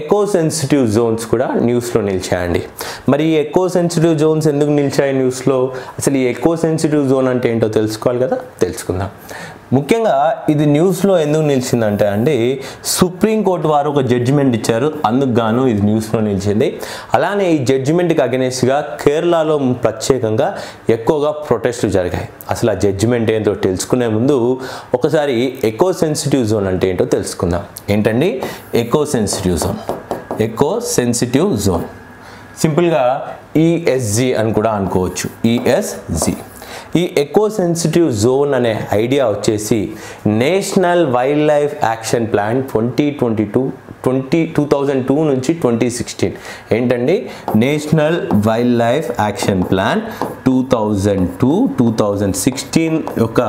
echo sensitive Jones కూడా న్యూస్లో నిలిచాయండి మరి ఈ ఎకో సెన్సిటివ్ జోన్స్ ఎందుకు నిలిచాయి న్యూస్లో అసలు ఈ ఎకో సెన్సిటివ్ జోన్ అంటే ఏంటో తెలుసుకోవాలి కదా తెలుసుకుందాం ముఖ్యంగా ఇది న్యూస్లో ఎందుకు నిలిచిందంటే అండి సుప్రీంకోర్టు వారు ఒక జడ్జిమెంట్ ఇచ్చారు అందుకు గాను ఇది న్యూస్లో నిలిచింది అలానే ఈ జడ్జిమెంట్కి అగెనెస్ట్గా కేరళలో ప్రత్యేకంగా ఎక్కువగా ప్రొటెస్టులు జరిగాయి అసలు ఆ జడ్జిమెంట్ ఏంటో తెలుసుకునే ముందు ఒకసారి ఎకో సెన్సిటివ్ జోన్ అంటే ఏంటో తెలుసుకుందాం ఏంటండి eco sensitive zone eco sensitive zone సింపుల్గా ఈఎస్జి అని కూడా అనుకోవచ్చు ఈఎస్జి ఈ ఎకో సెన్సిటివ్ జోన్ అనే ఐడియా వచ్చేసి national wild life action plan twenty twenty two twenty two thousand two నుంచి ట్వంటీ సిక్స్టీన్ ఏంటండి national wild life action plan two thousand two two thousand sixteen యొక్క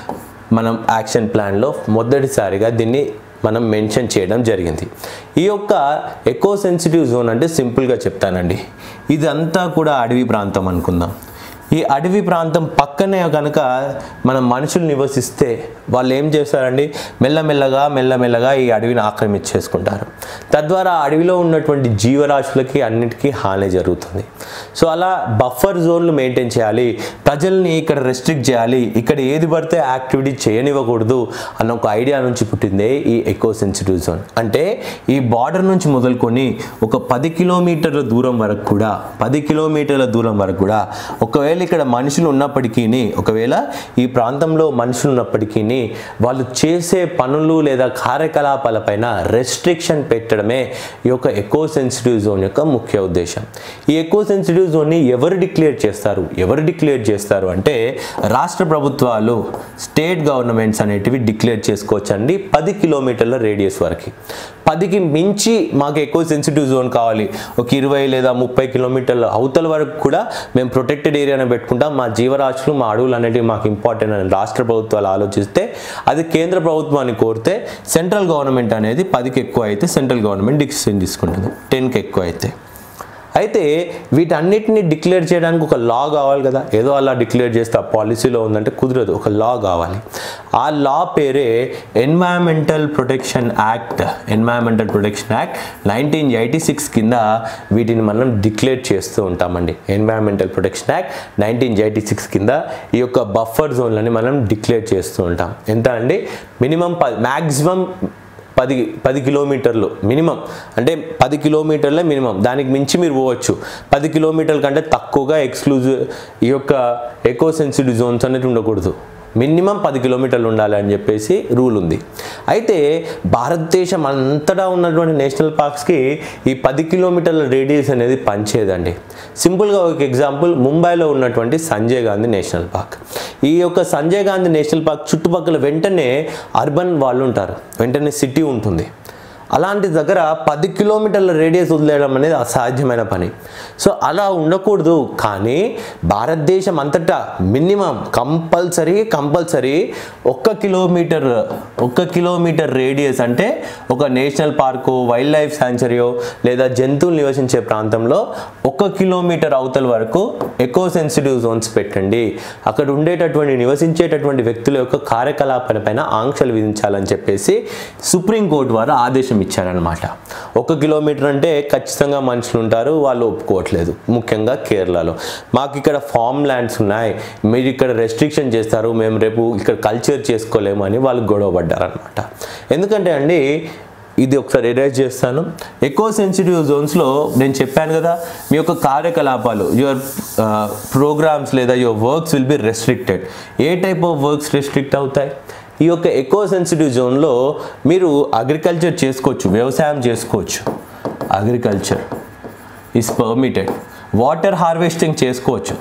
మనం యాక్షన్ ప్లాన్లో మొదటిసారిగా దీన్ని మనం మెన్షన్ చేయడం జరిగింది ఈ యొక్క ఎకో సెన్సిటివ్ జోన్ అంటే సింపుల్గా చెప్తానండి ఇదంతా కూడా అడవి ప్రాంతం అనుకుందాం ఈ అడవి ప్రాంతం పక్కనే కనుక మనం మనుషులు నివసిస్తే వాళ్ళు ఏం చేస్తారండి మెల్లమెల్లగా మెల్లమెల్లగా ఈ అడవిని ఆక్రమించేసుకుంటారు తద్వారా ఆ అడవిలో ఉన్నటువంటి జీవరాశులకి అన్నిటికీ హాని జరుగుతుంది సో అలా బఫర్ జోన్లు మెయింటైన్ చేయాలి ప్రజల్ని ఇక్కడ రెస్ట్రిక్ట్ చేయాలి ఇక్కడ ఏది పడితే యాక్టివిటీ చేయనివ్వకూడదు అన్న ఒక ఐడియా నుంచి పుట్టిందే ఈ ఎకో సెన్సిటివ్ జోన్ అంటే ఈ బార్డర్ నుంచి మొదలుకొని ఒక పది కిలోమీటర్ల దూరం వరకు కూడా పది కిలోమీటర్ల దూరం వరకు కూడా ఒకవేళ ఇక్కడ మనుషులు ఉన్నప్పటికీ ఒకవేళ ఈ ప్రాంతంలో మనుషులు ఉన్నప్పటికీ వాళ్ళు చేసే పనులు లేదా కార్యకలాపాలపైన రెస్ట్రిక్షన్ పెట్టడమే ఈ యొక్క ఎకో సెన్సిటివ్ జోన్ యొక్క ముఖ్య ఉద్దేశం ఈ ఎకో సెన్సిటివ్ జోన్ని ఎవరు డిక్లేర్ చేస్తారు ఎవరు డిక్లేర్ చేస్తారు అంటే రాష్ట్ర ప్రభుత్వాలు స్టేట్ గవర్నమెంట్స్ అనేటివి డిక్లేర్ చేసుకోవచ్చండి పది కిలోమీటర్ల రేడియస్ వరకు పదికి మించి మాకు ఎక్కువ సెన్సిటివ్ జోన్ కావాలి ఒక ఇరవై లేదా ముప్పై కిలోమీటర్ల అవతల వరకు కూడా మేము ప్రొటెక్టెడ్ ఏరియాని పెట్టుకుంటాం మా జీవరాశులు మా అడవులు అనేటివి మాకు ఇంపార్టెంట్ అని రాష్ట్ర ప్రభుత్వాలు ఆలోచిస్తే అది కేంద్ర ప్రభుత్వాన్ని కోరితే సెంట్రల్ గవర్నమెంట్ అనేది పదికి ఎక్కువ అయితే సెంట్రల్ గవర్నమెంట్ డిసిషన్ తీసుకుంటుంది టెన్కి ఎక్కువ అయితే అయితే వీటన్నిటిని డిక్లేర్ చేయడానికి ఒక లా కావాలి కదా ఏదో అలా డిక్లేర్ చేస్తే ఆ పాలసీలో ఉందంటే కుదరదు ఒక లా కావాలి ఆ లా పేరే environmental protection act environmental protection act nineteen eighty six కింద వీటిని మనం డిక్లేర్ చేస్తూ ఉంటామండి environmental protection act nineteen eighty six కింద ఈ యొక్క బఫర్ జోన్లని మనం డిక్లేర్ చేస్తూ ఉంటాం ఎంత అండి మినిమం ప మ్యాక్సిమం పది పది కిలోమీటర్లు మినిమం అంటే పది కిలోమీటర్లే మినిమం దానికి మించి మీరు పోవచ్చు పది కిలోమీటర్ల కంటే తక్కువగా ఎక్స్క్లూజివ్ ఈ యొక్క ఎకో సెన్సిటివ్ జోన్స్ అనేది ఉండకూడదు మినిమం పది కిలోమీటర్లు ఉండాలి అని చెప్పేసి రూల్ ఉంది అయితే భారతదేశం అంతటా ఉన్నటువంటి నేషనల్ పార్క్స్కి ఈ పది కిలోమీటర్ల రేడియస్ అనేది పనిచేయదండి సింపుల్గా ఒక ఎగ్జాంపుల్ ముంబైలో ఉన్నటువంటి సంజయ్ గాంధీ నేషనల్ పార్క్ ఈ యొక్క సంజయ్ గాంధీ నేషనల్ పార్క్ చుట్టుపక్కల వెంటనే అర్బన్ వాళ్ళు ఉంటారు వెంటనే సిటీ ఉంటుంది అలాంటి దగ్గర పది కిలోమీటర్ల రేడియస్ వదిలేయడం అనేది అసాధ్యమైన పని సో అలా ఉండకూడదు కానీ భారతదేశం అంతటా మినిమం కంపల్సరీ కంపల్సరీ ఒక్క కిలోమీటర్ ఒక్క కిలోమీటర్ రేడియస్ అంటే ఒక నేషనల్ పార్కు వైల్డ్ లైఫ్ శాంచురీయో లేదా జంతువులు నివసించే ప్రాంతంలో ఒక్క కిలోమీటర్ అవతల వరకు ఎకో సెన్సిటివ్ జోన్స్ పెట్టండి అక్కడ ఉండేటటువంటి నివసించేటటువంటి వ్యక్తుల యొక్క కార్యకలాపాలపైన ఆంక్షలు విధించాలని చెప్పేసి సుప్రీంకోర్టు వారు ఆదేశం ఇచ్చారనమాట ఒక కిలోమీటర్ అంటే ఖచ్చితంగా మనుషులు ఉంటారు వాళ్ళు ఒప్పుకోవట్లేదు ముఖ్యంగా కేరళలో మాకు ఇక్కడ ఫామ్ ల్యాండ్స్ ఉన్నాయి మీరు ఇక్కడ రెస్ట్రిక్షన్ చేస్తారు మేము రేపు ఇక్కడ కల్చర్ చేసుకోలేము అని వాళ్ళు గొడవ పడ్డారనమాట ఎందుకంటే అండి ఇది ఒకసారి ఎరేజ్ చేస్తాను ఎక్కువ సెన్సిటివ్ జోన్స్లో నేను చెప్పాను కదా మీ యొక్క కార్యకలాపాలు యువర్ ప్రోగ్రామ్స్ లేదా your works will be restricted ఏ టైప్ ఆఫ్ వర్క్స్ రెస్ట్రిక్ట్ అవుతాయి ఈ యొక్క ఎక్కువ సెన్సిటివ్ జోన్లో మీరు అగ్రికల్చర్ చేసుకోవచ్చు వ్యవసాయం చేసుకోవచ్చు agriculture is permitted water harvesting చేసుకోవచ్చు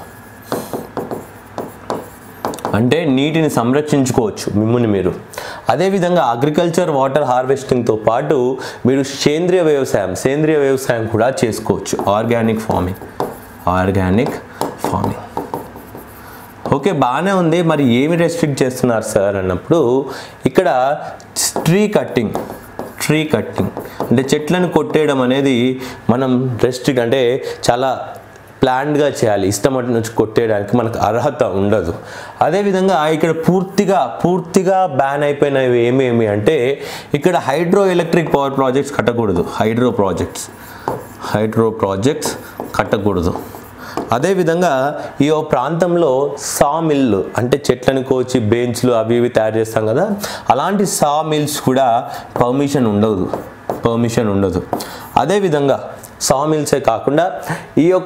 అంటే నీటిని సంరక్షించుకోవచ్చు మిమ్మల్ని మీరు అదేవిధంగా అగ్రికల్చర్ వాటర్ హార్వెస్టింగ్తో పాటు మీరు సేంద్రియ వ్యవసాయం సేంద్రియ వ్యవసాయం కూడా చేసుకోవచ్చు organic farming organic farming okay బాగానే ఉంది మరి ఏమి రెస్ట్రిక్ట్ చేస్తున్నారు సార్ అన్నప్పుడు ఇక్కడ ట్రీ కట్టింగ్ ట్రీ కట్టింగ్ అంటే చెట్లను కొట్టేయడం అనేది మనం రెస్ట్రిక్ట్ అంటే చాలా ప్లాన్డ్గా చేయాలి ఇష్టం నుంచి కొట్టేయడానికి మనకు అర్హత ఉండదు అదేవిధంగా ఇక్కడ పూర్తిగా పూర్తిగా బ్యాన్ అయిపోయినవి ఏమేమి అంటే ఇక్కడ హైడ్రో ఎలక్ట్రిక్ పవర్ ప్రాజెక్ట్స్ కట్టకూడదు హైడ్రో ప్రాజెక్ట్స్ హైడ్రో ప్రాజెక్ట్స్ కట్టకూడదు అదేవిధంగా ఈ ఓ ప్రాంతంలో సా మిల్లు అంటే చెట్లను కోచి బెంచ్లు అవి ఇవి తయారు చేస్తాం కదా అలాంటి సా మిల్స్ కూడా పర్మిషన్ ఉండదు పర్మిషన్ ఉండదు అదేవిధంగా సా మిల్సే కాకుండా ఈ యొక్క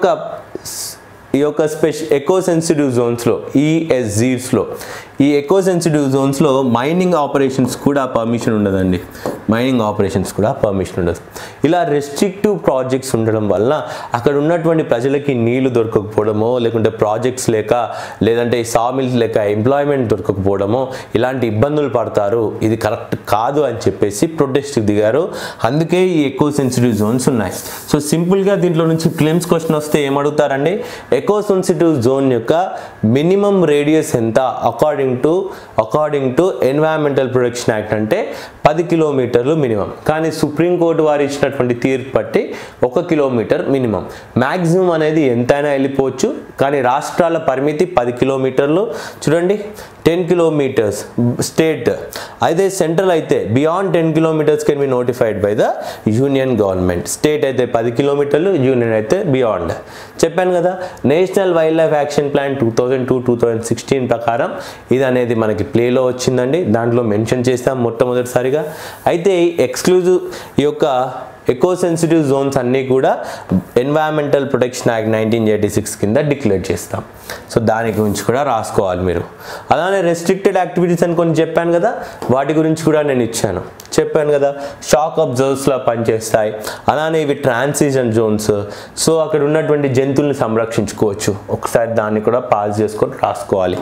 ఈ యొక్క స్పెష ఎకో సెన్సిటివ్ జోన్స్లో ఈఎస్జీస్లో ఈ ఎకో సెన్సిటివ్ జోన్స్లో మైనింగ్ ఆపరేషన్స్ కూడా పర్మిషన్ ఉండదండి మైనింగ్ ఆపరేషన్స్ కూడా పర్మిషన్ ఉండదు ఇలా రెస్ట్రిక్టివ్ ప్రాజెక్ట్స్ ఉండడం వలన అక్కడ ఉన్నటువంటి ప్రజలకి నీళ్లు దొరకకపోవడమో లేకుంటే ప్రాజెక్ట్స్ లేక లేదంటే సామిల్స్ లేక ఎంప్లాయ్మెంట్ దొరకకపోవడమో ఇలాంటి ఇబ్బందులు పడతారు ఇది కరెక్ట్ కాదు అని చెప్పేసి ప్రొటెస్ట్కి దిగారు అందుకే ఈ ఎకో సెన్సిటివ్ జోన్స్ ఉన్నాయి సో సింపుల్గా దీంట్లో నుంచి క్లెయిమ్స్ క్వశ్చన్ వస్తే ఏమడుగుతారండి ఎకో సెన్సిటివ్ జోన్ యొక్క మినిమం రేడియస్ ఎంత according to according to environmental protection act అంటే పది కిలోమీటర్లు మినిమం కానీ సుప్రీంకోర్టు వారు ఇచ్చినటువంటి తీర్పు బట్టి ఒక కిలోమీటర్ మినిమం మ్యాక్సిమం అనేది ఎంతైనా వెళ్ళిపోవచ్చు కానీ రాష్ట్రాల పరిమితి పది కిలోమీటర్లు చూడండి టెన్ కిలోమీటర్స్ స్టేట్ అయితే సెంట్రల్ అయితే beyond ten kilometers can be notified by the union government state అయితే పది కిలోమీటర్లు యూనియన్ అయితే బియాండ్ చెప్పాను కదా national wild life action plan two thousand two two thousand sixteen ప్రకారం ఇది అనేది మనకి ప్లేలో వచ్చిందండి దాంట్లో మెన్షన్ చేస్తాం మొట్టమొదటిసారిగా అయితే ఎక్స్క్లూజివ్ ఈ యొక్క ఎకో సెన్సిటివ్ జోన్స్ అన్నీ కూడా environmental protection act nineteen eighty six కింద డిక్లేర్ చేస్తాం సో దాని గురించి కూడా రాసుకోవాలి మీరు అలానే రెస్ట్రిక్టెడ్ యాక్టివిటీస్ అని కొన్ని చెప్పాను కదా వాటి గురించి కూడా నేను ఇచ్చాను చెప్పాను కదా షాక్ అబ్జర్వ్స్లా పనిచేస్తాయి అలానే ఇవి ట్రాన్సిషన్ జోన్స్ సో అక్కడ ఉన్నటువంటి జంతువుల్ని సంరక్షించుకోవచ్చు ఒకసారి దాన్ని కూడా పాస్ చేసుకొని రాసుకోవాలి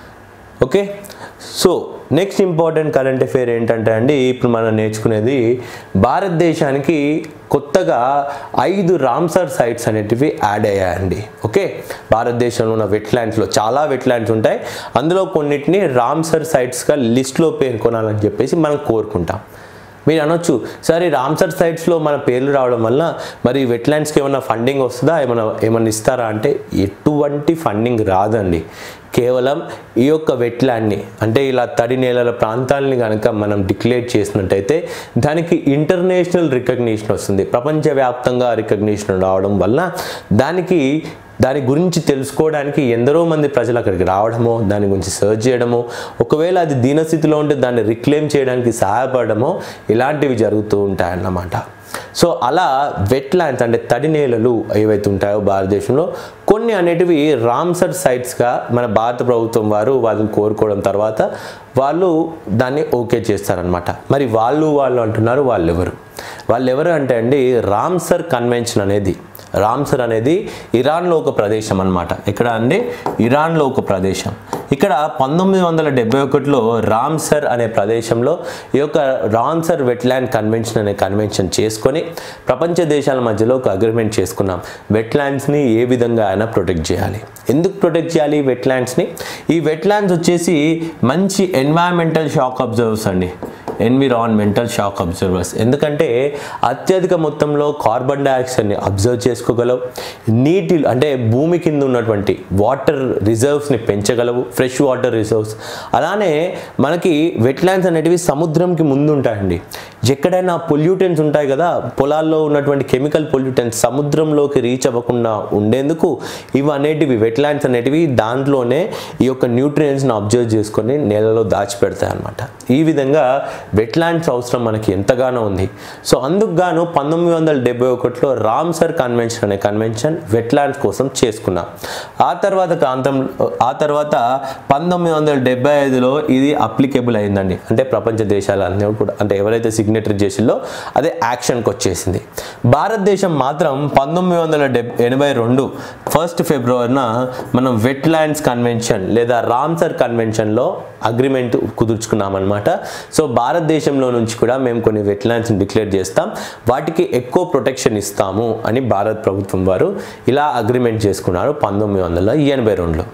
okay so next important current affair ఏంటంటే అండి ఇప్పుడు మనం నేర్చుకునేది భారతదేశానికి కొత్తగా ఐదు రామ్సర్ సైట్స్ అనేటివి యాడ్ అయ్యాయండి ఓకే భారతదేశంలో ఉన్న వెట్లాండ్స్లో చాలా వెట్లాండ్స్ ఉంటాయి అందులో కొన్నిటిని రామ్సర్ సైట్స్గా లిస్ట్లో పేర్కొనాలని చెప్పేసి మనం కోరుకుంటాం మీరు అనొచ్చు సరే రామ్సర్ సైట్స్లో మన పేర్లు రావడం వల్ల మరి వెట్లాండ్స్కి ఏమైనా ఫండింగ్ వస్తుందా ఏమైనా ఏమైనా ఇస్తారా అంటే ఎటువంటి ఫండింగ్ రాదండి కేవలం ఈ యొక్క వెట్లాండ్ని అంటే ఇలా తడి నేలల ప్రాంతాలని కనుక మనం డిక్లేర్ చేసినట్టయితే దానికి ఇంటర్నేషనల్ రికగ్నిషన్ వస్తుంది ప్రపంచవ్యాప్తంగా రికగ్నిషన్ రావడం వల్ల దానికి దాని గురించి తెలుసుకోవడానికి ఎందరో మంది ప్రజలు అక్కడికి రావడమో దాని గురించి సర్చ్ చేయడమో ఒకవేళ అది దీనస్థితిలో ఉంటే దాన్ని రిక్లెయిమ్ చేయడానికి సహాయపడమో ఇలాంటివి జరుగుతూ ఉంటాయన్నమాట సో అలా వెట్ ల్యాండ్స్ అంటే తడి నేలలు ఏవైతే ఉంటాయో భారతదేశంలో కొన్ని అనేటివి రామ్సర్ సైట్స్గా మన భారత ప్రభుత్వం వారు వాళ్ళని కోరుకోవడం తర్వాత వాళ్ళు దాన్ని ఓకే చేస్తారనమాట మరి వాళ్ళు వాళ్ళు అంటున్నారు వాళ్ళు ఎవరు వాళ్ళు ఎవరు అంటే అండి రామ్సర్ కన్వెన్షన్ అనేది రామ్సర్ అనేది ఇరాన్లో ఒక ప్రదేశం అన్నమాట ఇక్కడ అండి ఇరాన్లో ఒక ప్రదేశం ఇక్కడ పంతొమ్మిది వందల డెబ్బై ఒకటిలో రామ్సర్ అనే ప్రదేశంలో ఈ యొక్క రామ్సర్ వెట్లాండ్ కన్వెన్షన్ అనే కన్వెన్షన్ చేసుకొని ప్రపంచ దేశాల మధ్యలో ఒక అగ్రిమెంట్ చేసుకున్నాం వెట్లాండ్స్ని ఏ విధంగా అయినా ప్రొటెక్ట్ చేయాలి ఎందుకు ప్రొటెక్ట్ చేయాలి ఈ వెట్లాండ్స్ని ఈ వెట్లాండ్స్ వచ్చేసి మంచి ఎన్వైరన్మెంటల్ షాక్ అబ్జర్వర్స్ అండి ఎన్విరాన్మెంటల్ షాక్ అబ్జర్వర్స్ ఎందుకంటే అత్యధిక మొత్తంలో కార్బన్ డైఆక్సైడ్ని అబ్జర్వ్ చేసుకోగలవు నీటి అంటే భూమి కింద ఉన్నటువంటి వాటర్ రిజర్వ్స్ని పెంచగలవు ఫ్రెష్ వాటర్ రిజర్వ్స్ అలానే మనకి వెట్లాండ్స్ అనేటివి సముద్రంకి ముందు ఉంటాయండి ఎక్కడైనా పొల్యూటెంట్స్ ఉంటాయి కదా పొలాల్లో ఉన్నటువంటి కెమికల్ పొల్యూటెంట్స్ సముద్రంలోకి రీచ్ అవ్వకుండా ఉండేందుకు ఇవి అనేటివి వెట్లాండ్స్ అనేటివి దాంట్లోనే ఈ యొక్క న్యూట్రియంట్స్ని అబ్జర్వ్ చేసుకొని నేలలో దాచిపెడతాయి అన్నమాట ఈ విధంగా వెట్లాండ్స్ అవసరం మనకి ఎంతగానో ఉంది సో అందుకు గాను పంతొమ్మిది వందల డెబ్బై ఒకటిలో రామ్సర్ కన్వెన్షన్ అనే కన్వెన్షన్ వెట్లాండ్స్ కోసం చేసుకున్నాం ఆ తర్వాత ప్రాంతం ఆ తర్వాత పంతొమ్మిది వందల డెబ్బై ఐదులో ఇది అప్లికేబుల్ అయిందండి అంటే ప్రపంచ దేశాలన్నీ కూడా అంటే ఎవరైతే సిగ్నేటరీ చేసిందో అదే యాక్షన్కి వచ్చేసింది భారతదేశం మాత్రం పంతొమ్మిది వందల డెబ్ ఎనభై రెండు ఫస్ట్ ఫిబ్రవరిన మనం వెట్లాండ్స్ కన్వెన్షన్ లేదా రామ్సర్ కన్వెన్షన్లో అగ్రిమెంట్ కుదుర్చుకున్నామన్నమాట సో భారతదేశంలో నుంచి కూడా మేము కొన్ని వెట్లాండ్స్ని డిక్లేర్ చేస్తాం వాటికి ఎక్కువ ప్రొటెక్షన్ ఇస్తాము అని భారత ప్రభుత్వం వారు ఇలా అగ్రిమెంట్ చేసుకున్నారు పంతొమ్మిది వందల ఎనభై రెండులో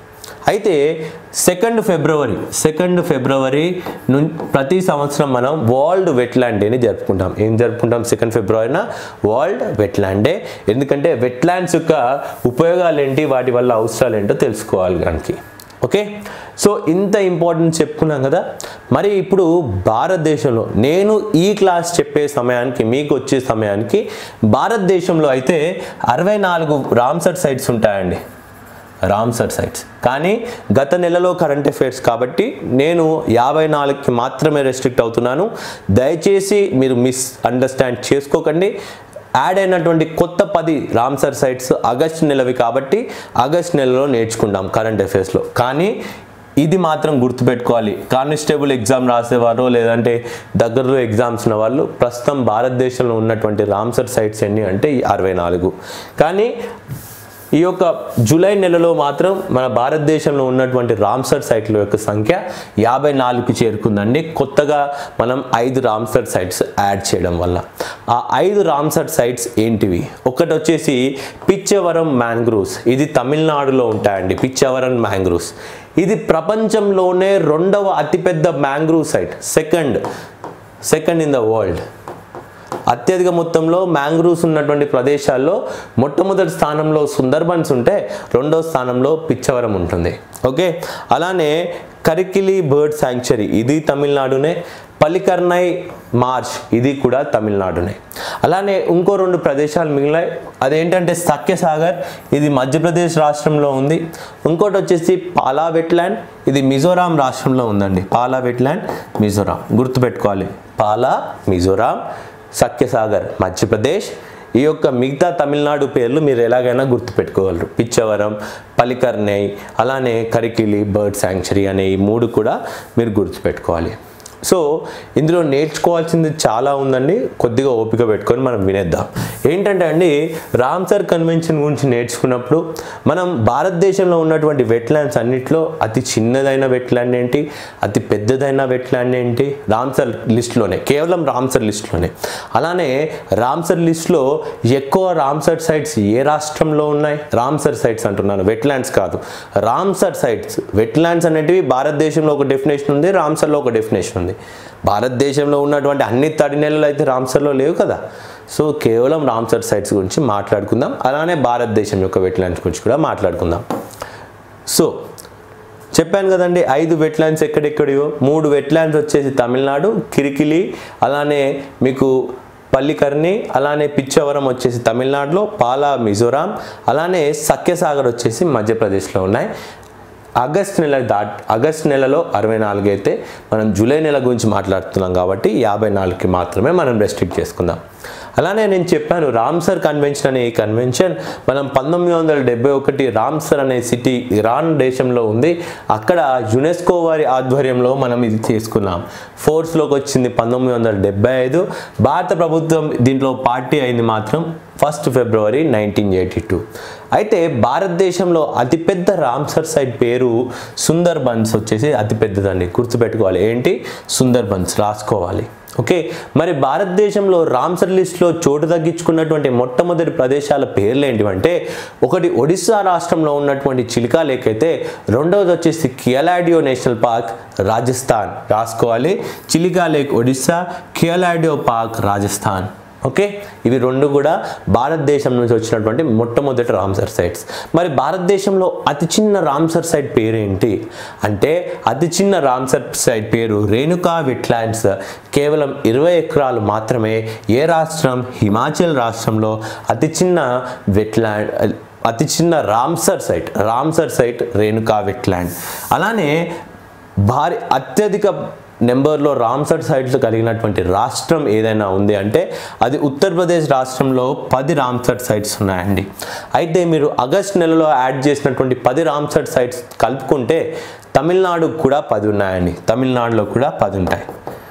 అయితే సెకండ్ ఫిబ్రవరి సెకండ్ ఫిబ్రవరి ను ప్రతి సంవత్సరం మనం వరల్డ్ వెట్లాండ్ డేని జరుపుకుంటాం ఏం జరుపుకుంటాం సెకండ్ ఫిబ్రవరిన వరల్డ్ వెట్లాండ్ డే ఎందుకంటే వెట్లాండ్స్ యొక్క ఉపయోగాలు ఏంటి వాటి వల్ల అవసరాలు ఏంటో తెలుసుకోవాలి దానికి ఓకే సో ఇంత ఇంపార్టెన్స్ చెప్పుకున్నాం కదా మరి ఇప్పుడు భారతదేశంలో నేను ఈ క్లాస్ చెప్పే సమయానికి మీకు వచ్చే సమయానికి భారతదేశంలో అయితే అరవై నాలుగు రామ్సర్ సైట్స్ ఉంటాయండి రామ్సర్ సైట్స్ కానీ గత నెలలో కరెంట్ అఫైర్స్ కాబట్టి నేను యాభై నాలుగుకి మాత్రమే రెస్ట్రిక్ట్ అవుతున్నాను దయచేసి మీరు మిస్ అండర్స్టాండ్ చేసుకోకండి యాడ్ అయినటువంటి కొత్త పది రామ్సర్ సైట్స్ ఆగస్ట్ నెలవి కాబట్టి ఆగస్ట్ నెలలో నేర్చుకుంటాం కరెంట్ అఫైర్స్లో కానీ ఇది మాత్రం గుర్తుపెట్టుకోవాలి కానిస్టేబుల్ ఎగ్జామ్ రాసేవారు లేదంటే దగ్గరలో ఎగ్జామ్స్ ఉన్న వాళ్ళు ప్రస్తుతం భారతదేశంలో ఉన్నటువంటి రామ్సర్ సైట్స్ ఎన్ని అంటే అరవై నాలుగు కానీ ఈ యొక్క జూలై నెలలో మాత్రం మన భారతదేశంలో ఉన్నటువంటి రామ్సర్ సైట్ల యొక్క సంఖ్య యాభై నాలుగుకి చేరుకుందండి కొత్తగా మనం ఐదు రామ్సర్ సైట్స్ యాడ్ చేయడం వల్ల ఆ ఐదు రామ్సర్ సైట్స్ ఏంటివి ఒకటి వచ్చేసి పిచ్చవరం మ్యాంగ్రూవ్స్ ఇది తమిళనాడులో ఉంటాయండి పిచ్చవరం మ్యాంగ్రూవ్స్ ఇది ప్రపంచంలోనే రెండవ అతిపెద్ద mangrove site second second in the world అత్యధిక మొత్తంలో మ్యాంగ్రూవ్స్ ఉన్నటువంటి ప్రదేశాల్లో మొట్టమొదటి స్థానంలో సుందర్బన్స్ ఉంటే రెండో స్థానంలో పిచ్చవరం ఉంటుంది ఓకే అలానే కరికిలి బర్డ్ శాంక్చురీ ఇది తమిళనాడునే పలికర్నై మార్చ్ ఇది కూడా తమిళనాడునే అలానే ఇంకో రెండు ప్రదేశాలు మిగిలాయి అదేంటంటే సఖ్యసాగర్ ఇది మధ్యప్రదేశ్ రాష్ట్రంలో ఉంది ఇంకోటి వచ్చేసి పాలా వెట్లాండ్ ఇది మిజోరాం రాష్ట్రంలో ఉందండి పాలా వెట్లాండ్ మిజోరాం గుర్తుపెట్టుకోవాలి పాలా మిజోరాం సఖ్యసాగర్ మధ్యప్రదేశ్ ఈ యొక్క మిగతా తమిళనాడు పేర్లు మీరు ఎలాగైనా గుర్తుపెట్టుకోగలరు పిచ్చవరం పలికర్నై అలానే కరికిలి బర్డ్ శాంక్చురీ అనే ఈ మూడు కూడా మీరు గుర్తుపెట్టుకోవాలి సో ఇందులో నేర్చుకోవాల్సింది చాలా ఉందండి కొద్దిగా ఓపిక పెట్టుకొని మనం వినేద్దాం ఏంటంటే అండి రామ్సర్ కన్వెన్షన్ గురించి నేర్చుకున్నప్పుడు మనం భారతదేశంలో ఉన్నటువంటి వెట్లాండ్స్ అన్నిట్లో అతి చిన్నదైన వెట్లాండ్ ఏంటి అతి పెద్దదైన వెట్లాండ్ ఏంటి రామ్సర్ లిస్ట్లోనే కేవలం రామ్సర్ లిస్ట్లోనే అలానే రామ్సర్ లిస్ట్లో ఎక్కువ రామ్సర్ సైట్స్ ఏ రాష్ట్రంలో ఉన్నాయి రామ్సర్ సైట్స్ అంటున్నాను వెట్లాండ్స్ కాదు రామ్సర్ సైట్స్ వెట్లాండ్స్ అనేటివి భారతదేశంలో ఒక డెఫినేషన్ ఉంది రామ్సర్లో ఒక డెఫినేషన్ ఉంది భారతదేశంలో ఉన్నటువంటి అన్ని తడి నెలలు అయితే రామ్సర్లో లేవు కదా సో కేవలం రామ్సర్ సైట్స్ గురించి మాట్లాడుకుందాం అలానే భారతదేశం యొక్క వెట్లాండ్స్ గురించి కూడా మాట్లాడుకుందాం సో చెప్పాను కదండి ఐదు వెట్లాండ్స్ ఎక్కడెక్కడియో మూడు వెట్లాండ్స్ వచ్చేసి తమిళనాడు కిరికిలి అలానే మీకు పల్లికర్ని అలానే పిచ్చవరం వచ్చేసి తమిళనాడులో పాలా మిజోరాం అలానే సఖ్యసాగర్ వచ్చేసి మధ్యప్రదేశ్లో ఉన్నాయి ఆగస్ట్ నెల దాట్ ఆగస్ట్ నెలలో అరవై నాలుగు అయితే మనం జూలై నెల గురించి మాట్లాడుతున్నాం కాబట్టి యాభై నాలుగుకి మాత్రమే మనం రెస్ట్రిక్ట్ చేసుకుందాం అలానే నేను చెప్పాను రామ్సర్ కన్వెన్షన్ అనే ఈ కన్వెన్షన్ మనం పంతొమ్మిది వందల డెబ్బై ఒకటి రామ్సర్ అనే సిటీ ఇరాన్ దేశంలో ఉంది అక్కడ యునెస్కో వారి ఆధ్వర్యంలో మనం ఇది చేసుకున్నాం ఫోర్స్లోకి వచ్చింది పంతొమ్మిది వందల డెబ్బై ఐదు భారత ప్రభుత్వం దీంట్లో పార్టీ అయింది మాత్రం first February nineteen eighty two అయితే భారతదేశంలో అతిపెద్ద రామ్సర్ సైట్ పేరు సుందర్ బన్స్ వచ్చేసి అతిపెద్దదండి గుర్తుపెట్టుకోవాలి ఏంటి సుందర్ బన్స్ రాసుకోవాలి ఓకే మరి భారతదేశంలో రామ్సర్ లిస్ట్లో చోటు తగ్గించుకున్నటువంటి మొట్టమొదటి ప్రదేశాల పేర్లు ఏంటివంటే ఒకటి ఒడిస్సా రాష్ట్రంలో ఉన్నటువంటి చిలికా లేక్ అయితే రెండవది వచ్చేసి కియలాడియో నేషనల్ పార్క్ రాజస్థాన్ రాసుకోవాలి Chilika lake Odisha Keoladeo park Rajasthan okay ఇవి రెండు కూడా భారతదేశం నుంచి వచ్చినటువంటి మొట్టమొదటి రామ్సర్ సైట్స్ మరి భారతదేశంలో అతి చిన్న రామ్సర్ సైట్ పేరు ఏంటి అంటే అతి చిన్న రామ్సర్ సైట్ పేరు రేణుకా వెట్లాండ్స్ కేవలం ఇరవై ఎకరాలు మాత్రమే ఏ రాష్ట్రం హిమాచల్ రాష్ట్రంలో అతి చిన్న వెట్లాండ్ అతి చిన్న Ramsar site Ramsar site Renuka wetland అలానే భారీ అత్యధిక నెంబర్లో రామ్సర్ సైట్స్ కలిగినటువంటి రాష్ట్రం ఏదైనా ఉంది అంటే అది ఉత్తరప్రదేశ్ రాష్ట్రంలో పది రామ్సర్ సైట్స్ ఉన్నాయండి అయితే మీరు ఆగస్ట్ నెలలో యాడ్ చేసినటువంటి పది రామ్సర్ సైట్స్ కలుపుకుంటే తమిళనాడు కూడా పది ఉన్నాయండి తమిళనాడులో కూడా పది ఉంటాయి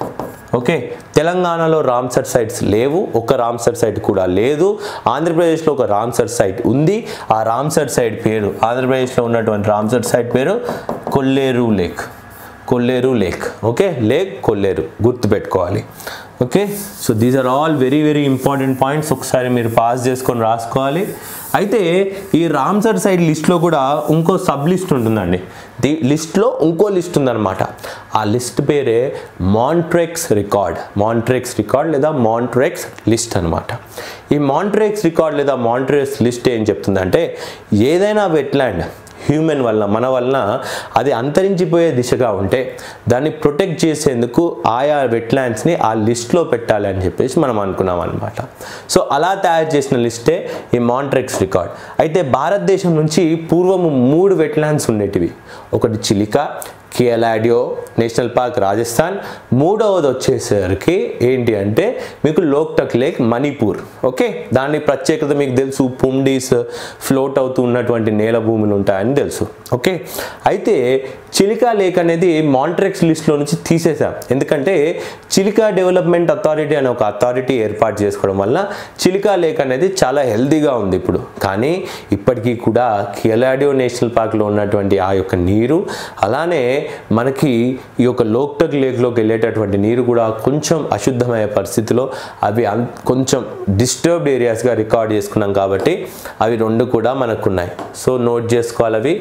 ఓకే తెలంగాణలో రామ్సర్ సైట్స్ లేవు ఒక రామ్సర్ సైట్ కూడా లేదు ఆంధ్రప్రదేశ్లో ఒక రామ్సర్ సైట్ ఉంది ఆ రామ్సర్ సైట్ పేరు ఆంధ్రప్రదేశ్లో ఉన్నటువంటి రామ్సర్ సైట్ పేరు Kolleru lake Kolleru lake okay lake Kolleru గుర్తుపెట్టుకోవాలి okay so these are all very very important points ఒకసారి మీరు పాస్ చేసుకొని రాసుకోవాలి అయితే ఈ రామ్సర్ సైడ్ లిస్ట్లో కూడా ఇంకో సబ్ లిస్ట్ ఉంటుందండి ది లిస్ట్లో ఇంకో లిస్ట్ ఉందన్నమాట ఆ లిస్ట్ పేరే మాంట్రెక్స్ రికార్డ్ మాంట్రెక్స్ రికార్డ్ లేదా మాంట్రెక్స్ లిస్ట్ అనమాట ఈ మాంట్రెక్స్ రికార్డ్ లేదా మాంట్రెక్స్ లిస్ట్ ఏం చెప్తుందంటే ఏదైనా వెట్లాండ్ హ్యూమన్ వల్ల మన వలన అది అంతరించిపోయే దిశగా ఉంటే దాన్ని ప్రొటెక్ట్ చేసేందుకు ఆయా వెట్లాండ్స్ని ఆ లిస్ట్లో పెట్టాలి అని చెప్పేసి మనం అనుకున్నాం అనమాట సో అలా తయారు చేసిన లిస్టే ఈ మాంట్రెక్స్ రికార్డ్ అయితే భారతదేశం నుంచి పూర్వము మూడు వెట్లాండ్స్ ఉండేటివి ఒకటి చిలికా కియలాడియో నేషనల్ పార్క్ రాజస్థాన్ మూడవది వచ్చేసరికి ఏంటి అంటే మీకు లోక్టక్ లేక్ మణిపూర్ ఓకే దాని ప్రత్యేకత మీకు తెలుసు పుండీస్ ఫ్లోట్ అవుతూ ఉన్నటువంటి నేల భూములు ఉంటాయని తెలుసు ఓకే అయితే చిలికా లేక్ అనేది మాంట్రెక్స్ లిస్ట్లో నుంచి తీసేసాం ఎందుకంటే చిలికా డెవలప్మెంట్ అథారిటీ అనే ఒక అథారిటీ ఏర్పాటు చేసుకోవడం వల్ల చిలికా లేక్ అనేది చాలా హెల్తీగా ఉంది ఇప్పుడు కానీ ఇప్పటికీ కూడా కియలాడియో నేషనల్ పార్క్లో ఉన్నటువంటి ఆ యొక్క నీరు అలానే మనకి ఈ యొక్క లోక్టక్ లేక్లోకి వెళ్ళేటటువంటి నీరు కూడా కొంచెం అశుద్ధమయ్యే పరిస్థితిలో అవి అన్ కొంచెం డిస్టర్బ్డ్ ఏరియాస్గా రికార్డ్ చేసుకున్నాం కాబట్టి అవి రెండు కూడా మనకున్నాయి సో నోట్ చేసుకోవాలి అవి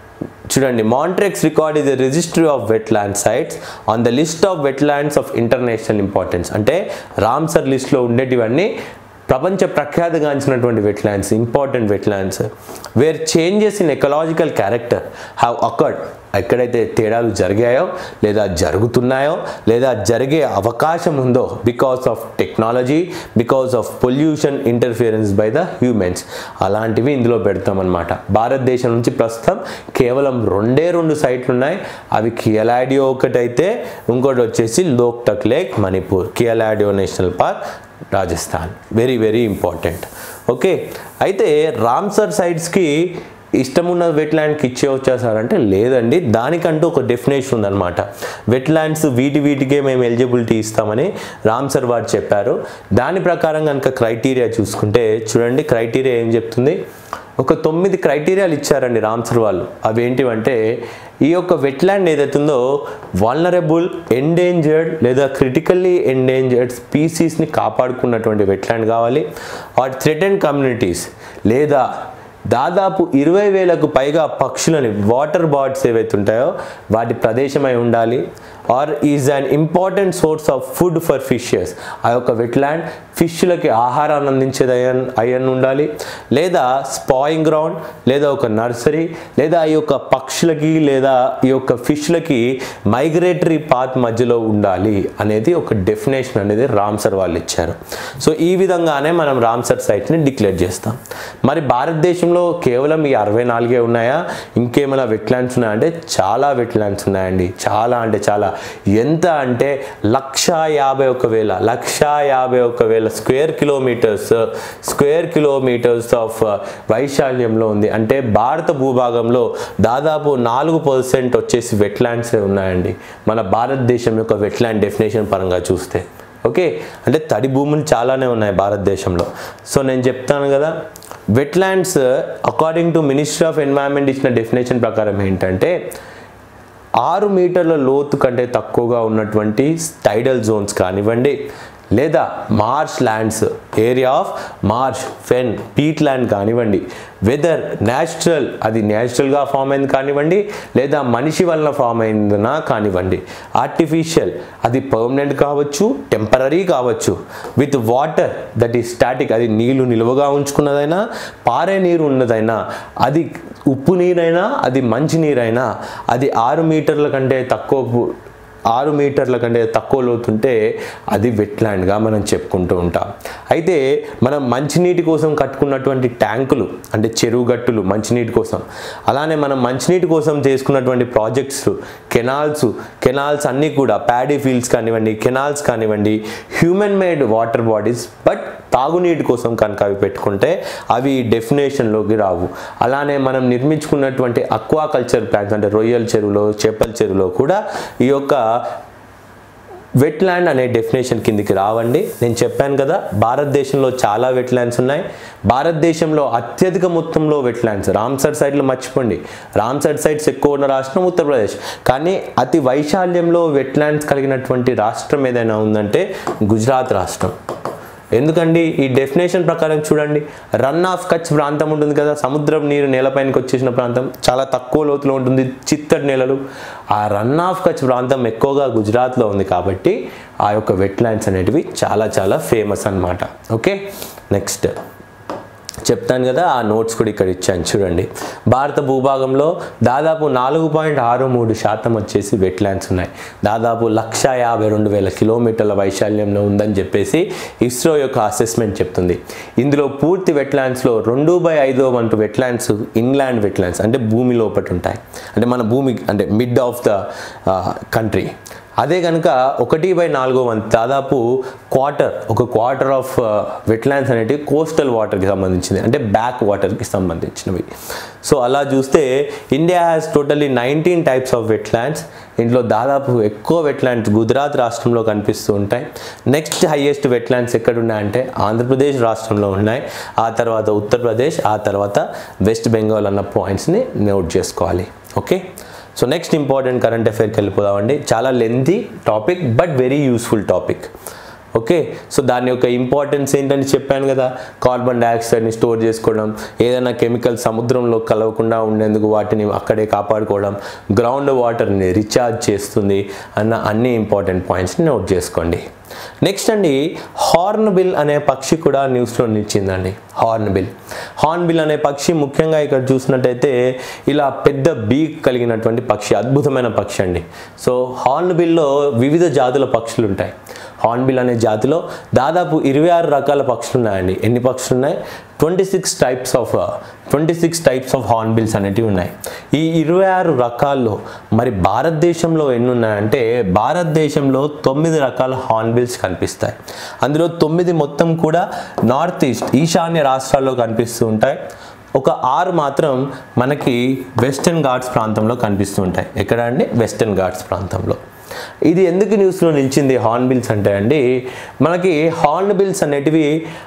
చూడండి Montreux record is a registry of wet land sites on the list of wet lands of international importance అంటే రామ్సర్ లిస్ట్లో ఉండేటివన్నీ ప్రపంచ ప్రఖ్యాతగాంచినటువంటి wetlands important wetlands where changes in ecological character have occurred ఎక్కడైతే తేడాలు జరిగాయో లేదా జరుగుతున్నాయో లేదా జరిగే అవకాశం ఉందో because of technology because of pollution interference by the humans అలాంటివి ఇందులో పెడతామన్నమాట భారతదేశం నుంచి ప్రస్తుతం కేవలం రెండే రెండు సైట్లు ఉన్నాయి అవి కియలాడియో ఒకటైతే ఇంకోటి వచ్చేసి Loktak lake Manipur Keoladeo national park Rajasthan very very important okay అయితే రామ్సర్ సైట్స్కి ఇష్టమున్న వెట్లాండ్కి ఇచ్చేవచ్చా సార్ అంటే లేదండి దానికంటూ ఒక డెఫినేషన్ ఉందన్నమాట వెట్లాండ్స్ వీటి వీటికే మేము ఎలిజిబిలిటీ ఇస్తామని రామ్సర్ వారు చెప్పారు దాని ప్రకారం కనుక క్రైటీరియా చూసుకుంటే చూడండి క్రైటీరియా ఏం చెప్తుంది ఒక తొమ్మిది క్రైటీరియాలు ఇచ్చారండి రామ్సర్ వాళ్ళు అవి ఏంటివంటే ఈ యొక్క వెట్లాండ్ ఏదైతుందో వల్నరబుల్ ఎండేంజర్డ్ లేదా క్రిటికల్లీ ఎండేంజర్డ్ స్పీసీస్ని కాపాడుకున్నటువంటి వెట్లాండ్ కావాలి ఆర్ థ్రెటన్ కమ్యూనిటీస్ లేదా దాదాపు ఇరవై వేలకు పైగా పక్షులని వాటర్ బార్డ్స్ ఏవైతే ఉంటాయో వాటి ప్రదేశమై ఉండాలి or is an important source of food for fishes ఆ యొక్క వెట్లాండ్ ఫిష్లకి ఆహారాన్ని అందించేది అయ్యన్ అయ్యన్ ఉండాలి లేదా స్పాయింగ్ గ్రౌండ్ లేదా ఒక నర్సరీ లేదా ఈ యొక్క పక్షులకి లేదా ఈ యొక్క ఫిష్లకి మైగ్రేటరీ పాత్ మధ్యలో ఉండాలి అనేది ఒక డెఫినేషన్ అనేది రామ్సర్ వాళ్ళు ఇచ్చారు సో ఈ విధంగానే మనం రామ్సర్ సైట్ని డిక్లేర్ చేస్తాం మరి భారతదేశంలో కేవలం ఈ అరవై నాలుగే ఉన్నాయా ఇంకేమైనా వెట్లాండ్స్ ఉన్నాయా అంటే చాలా వెట్లాండ్స్ ఉన్నాయండి చాలా అంటే చాలా ఎంత అంటే లక్షా యాభై ఒక వేల లక్షా యాభై ఒక వేల square kilometers square kilometers of వైశాల్యంలో ఉంది అంటే భారత భూభాగంలో దాదాపు నాలుగు పర్సెంట్ వచ్చేసి వెట్లాండ్సే ఉన్నాయండి మన భారతదేశం యొక్క వెట్లాండ్ డెఫినేషన్ పరంగా చూస్తే ఓకే అంటే తడి భూములు చాలానే ఉన్నాయి భారతదేశంలో సో నేను చెప్తాను కదా wetlands according to ministry of environment ఇచ్చిన డెఫినేషన్ ప్రకారం ఏంటంటే ఆరు మీటర్ల లోతు కంటే తక్కువగా ఉన్నటువంటి టైడల్ జోన్స్ కానివ్వండి లేదా marsh lands area of marsh fen peat land కానివ్వండి వెదర్ న్యాచురల్ అది న్యాచురల్గా ఫామ్ అయింది కానివ్వండి లేదా మనిషి వలన ఫామ్ అయిందనా కానివ్వండి ఆర్టిఫిషియల్ అది పర్మనెంట్ కావచ్చు టెంపరీ కావచ్చు with water that is static అది నీళ్లు నిలువగా ఉంచుకున్నదైనా పారే నీరు ఉన్నదైనా అది ఉప్పు నీరైనా అది మంచి నీరైనా అది ఆరు మీటర్ల కంటే తక్కువ ఆరు మీటర్ల కంటే తక్కువ లోతుంటే అది వెట్లాండ్గా మనం చెప్పుకుంటూ ఉంటాం అయితే మనం మంచినీటి కోసం కట్టుకున్నటువంటి ట్యాంకులు అంటే చెరువు గట్టులు మంచినీటి కోసం అలానే మనం మంచినీటి కోసం చేసుకున్నటువంటి ప్రాజెక్ట్స్ కెనాల్స్ కెనాల్స్ అన్నీ కూడా ప్యాడీ ఫీల్డ్స్ కానివ్వండి కెనాల్స్ కానివ్వండి human made water bodies but తాగునీటి కోసం కనుక అవి పెట్టుకుంటే అవి డెఫినేషన్లోకి రావు అలానే మనం నిర్మించుకున్నటువంటి అక్వా కల్చర్ ప్లాంట్స్ అంటే రొయ్యల చెరువులో చేపల చెరువులో కూడా ఈ యొక్క వెట్ ల్యాండ్ అనే డెఫినేషన్ కిందికి రావండి నేను చెప్పాను కదా భారతదేశంలో చాలా వెట్ ల్యాండ్స్ ఉన్నాయి భారతదేశంలో అత్యధిక మొత్తంలో వెట్ ల్యాండ్స్ రామ్సర్ సైడ్లో మర్చిపోండి రామ్సర్ సైడ్స్ ఎక్కువ ఉన్న రాష్ట్రం ఉత్తరప్రదేశ్ కానీ అతి వైశాల్యంలో వెట్ ల్యాండ్స్ కలిగినటువంటి రాష్ట్రం ఏదైనా ఉందంటే గుజరాత్ రాష్ట్రం ఎందుకండి ఈ డెఫినేషన్ ప్రకారం చూడండి రన్ ఆఫ్ కచ్ ప్రాంతం ఉంటుంది కదా సముద్రం నీరు నేలపైనకి వచ్చేసిన ప్రాంతం చాలా తక్కువ లోతులో ఉంటుంది చిత్తడి నేలలు ఆ రన్ ఆఫ్ కచ్ ప్రాంతం ఎక్కువగా గుజరాత్లో ఉంది కాబట్టి ఆ యొక్క వెట్లాండ్స్ అనేటివి చాలా చాలా ఫేమస్ అన్నమాట ఓకే నెక్స్ట్ చెప్తాను కదా ఆ నోట్స్ కూడా ఇక్కడ ఇచ్చాను చూడండి భారత భూభాగంలో దాదాపు నాలుగు పాయింట్ ఆరు మూడు శాతం వచ్చేసి వెట్లాండ్స్ ఉన్నాయి దాదాపు లక్ష యాభై రెండు వేల కిలోమీటర్ల వైశాల్యంలో ఉందని చెప్పేసి ఇస్రో యొక్క అసెస్మెంట్ చెప్తుంది ఇందులో పూర్తి వెట్లాండ్స్లో రెండు బై ఐదో వంతు వెట్లాండ్స్ ఇన్లాండ్ వెట్లాండ్స్ అంటే భూమి లోపట ఉంటాయి అంటే మన భూమి అంటే మిడ్ ఆఫ్ ద కంట్రీ అదే కనుక ఒకటి బై నాలుగో వంతు దాదాపు క్వార్టర్ ఒక క్వార్టర్ ఆఫ్ వెట్లాండ్స్ అనేటివి కోస్టల్ వాటర్కి సంబంధించింది అంటే బ్యాక్ వాటర్కి సంబంధించినవి సో అలా చూస్తే India has totally nineteen types of wetlands ఇంట్లో దాదాపు ఎక్కువ వెట్లాండ్స్ గుజరాత్ రాష్ట్రంలో కనిపిస్తూ ఉంటాయి నెక్స్ట్ హైయెస్ట్ వెట్లాండ్స్ ఎక్కడ ఉన్నాయంటే ఆంధ్రప్రదేశ్ రాష్ట్రంలో ఉన్నాయి ఆ తర్వాత ఉత్తరప్రదేశ్ ఆ తర్వాత వెస్ట్ బెంగాల్ అన్న పాయింట్స్ని నోట్ చేసుకోవాలి okay so next important current అఫైర్కి వెళ్ళిపోదామండి చాలా lengthy topic but very useful topic okay so దాని యొక్క ఇంపార్టెన్స్ ఏంటని చెప్పాను కదా కార్బన్ డైఆక్సైడ్ని స్టోర్ చేసుకోవడం ఏదైనా కెమికల్ సముద్రంలో కలవకుండా ఉండేందుకు వాటిని అక్కడే కాపాడుకోవడం గ్రౌండ్ వాటర్ని రీఛార్జ్ చేస్తుంది అన్న అన్ని ఇంపార్టెంట్ పాయింట్స్ని నోట్ చేసుకోండి నెక్స్ట్ అండి హార్న్ బిల్ అనే పక్షి కూడా న్యూస్లో నిలిచిందండి హార్న్ బిల్ హార్న్ బిల్ అనే పక్షి ముఖ్యంగా ఇక్కడ చూసినట్టయితే ఇలా పెద్ద బీక్ కలిగినటువంటి పక్షి అద్భుతమైన పక్షి అండి సో హార్న్ బిల్లో వివిధ జాతుల పక్షులు ఉంటాయి హార్న్బిల్ అనే జాతిలో దాదాపు ఇరవై ఆరు రకాల పక్షులు ఉన్నాయండి ఎన్ని పక్షులు ఉన్నాయి twenty six types of twenty six types of hornbills అనేటివి ఉన్నాయి ఈ ఇరవై ఆరు రకాల్లో మరి భారతదేశంలో ఎన్ని ఉన్నాయంటే భారతదేశంలో తొమ్మిది రకాల హార్న్బిల్స్ కనిపిస్తాయి అందులో తొమ్మిది మొత్తం కూడా నార్త్ ఈస్ట్ ఈశాన్య రాష్ట్రాల్లో కనిపిస్తూ ఉంటాయి ఒక ఆరు మాత్రం మనకి వెస్టర్న్ ఘాట్స్ ప్రాంతంలో కనిపిస్తూ ఉంటాయి ఎక్కడ అండి వెస్టర్న్ ఘాట్స్ ప్రాంతంలో ఇది ఎందుకు న్యూస్లో నిలిచింది హార్న్ బిల్స్ అంటే అండి మనకి హార్న్ బిల్స్ అనేటివి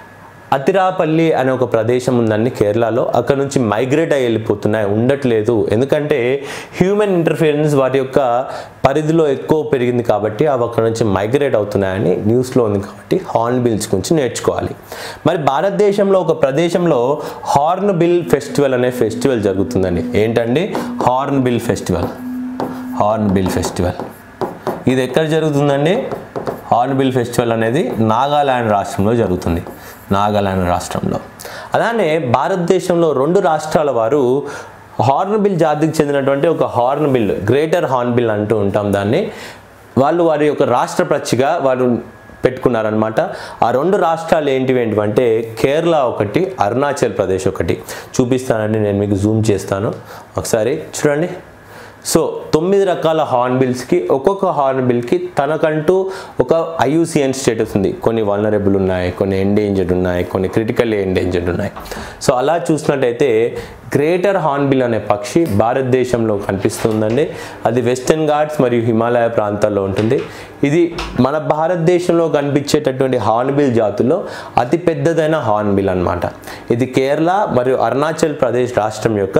అతిరాపల్లి అనే ఒక ప్రదేశం ఉందండి కేరళలో అక్కడ నుంచి మైగ్రేట్ అయ్యి వెళ్ళిపోతున్నాయి ఉండట్లేదు ఎందుకంటే హ్యూమన్ ఇంటర్ఫిరెన్స్ వాటి యొక్క పరిధిలో ఎక్కువ పెరిగింది కాబట్టి అవి అక్కడ నుంచి మైగ్రేట్ అవుతున్నాయని న్యూస్లో ఉంది కాబట్టి హార్న్ బిల్స్ గురించి నేర్చుకోవాలి మరి భారతదేశంలో ఒక ప్రదేశంలో హార్న్ బిల్ ఫెస్టివల్ అనే ఫెస్టివల్ జరుగుతుందండి ఏంటండి hornbill festival hornbill festival ఇది ఎక్కడ జరుగుతుందండి హార్న్బిల్ ఫెస్టివల్ అనేది నాగాలాండ్ రాష్ట్రంలో జరుగుతుంది నాగాలాండ్ రాష్ట్రంలో అలానే భారతదేశంలో రెండు రాష్ట్రాల వారు హార్న్బిల్ జాతికి చెందినటువంటి ఒక హార్న్బిల్ గ్రేటర్ హార్న్బిల్ అంటూ ఉంటాం దాన్ని వాళ్ళు వారి యొక్క రాష్ట్ర పచ్చిగా వారు పెట్టుకున్నారనమాట ఆ రెండు రాష్ట్రాలు ఏంటివి ఏంటివంటే కేరళ ఒకటి అరుణాచల్ ప్రదేశ్ ఒకటి చూపిస్తానండి నేను మీకు జూమ్ చేస్తాను ఒకసారి చూడండి సో తొమ్మిది రకాల హార్న్ బిల్స్కి ఒక్కొక్క హార్న్ బిల్కి తనకంటూ ఒక ఐయుసిఎన్ స్టేటస్ ఉంది కొన్ని వల్నరబుల్ ఉన్నాయి కొన్ని ఎండేంజర్డ్ ఉన్నాయి కొన్ని క్రిటికల్ ఎండేంజర్డ్ ఉన్నాయి సో అలా చూసినట్టయితే గ్రేటర్ హార్న్బిల్ అనే పక్షి భారతదేశంలో కనిపిస్తుందండి అది వెస్టర్న్ ఘాట్స్ మరియు హిమాలయ ప్రాంతాల్లో ఉంటుంది ఇది మన భారతదేశంలో కనిపించేటటువంటి హార్న్బిల్ జాతుల్లో అతి పెద్దదైన హార్న్బిల్ అన్నమాట ఇది కేరళ మరియు అరుణాచల్ ప్రదేశ్ రాష్ట్రం యొక్క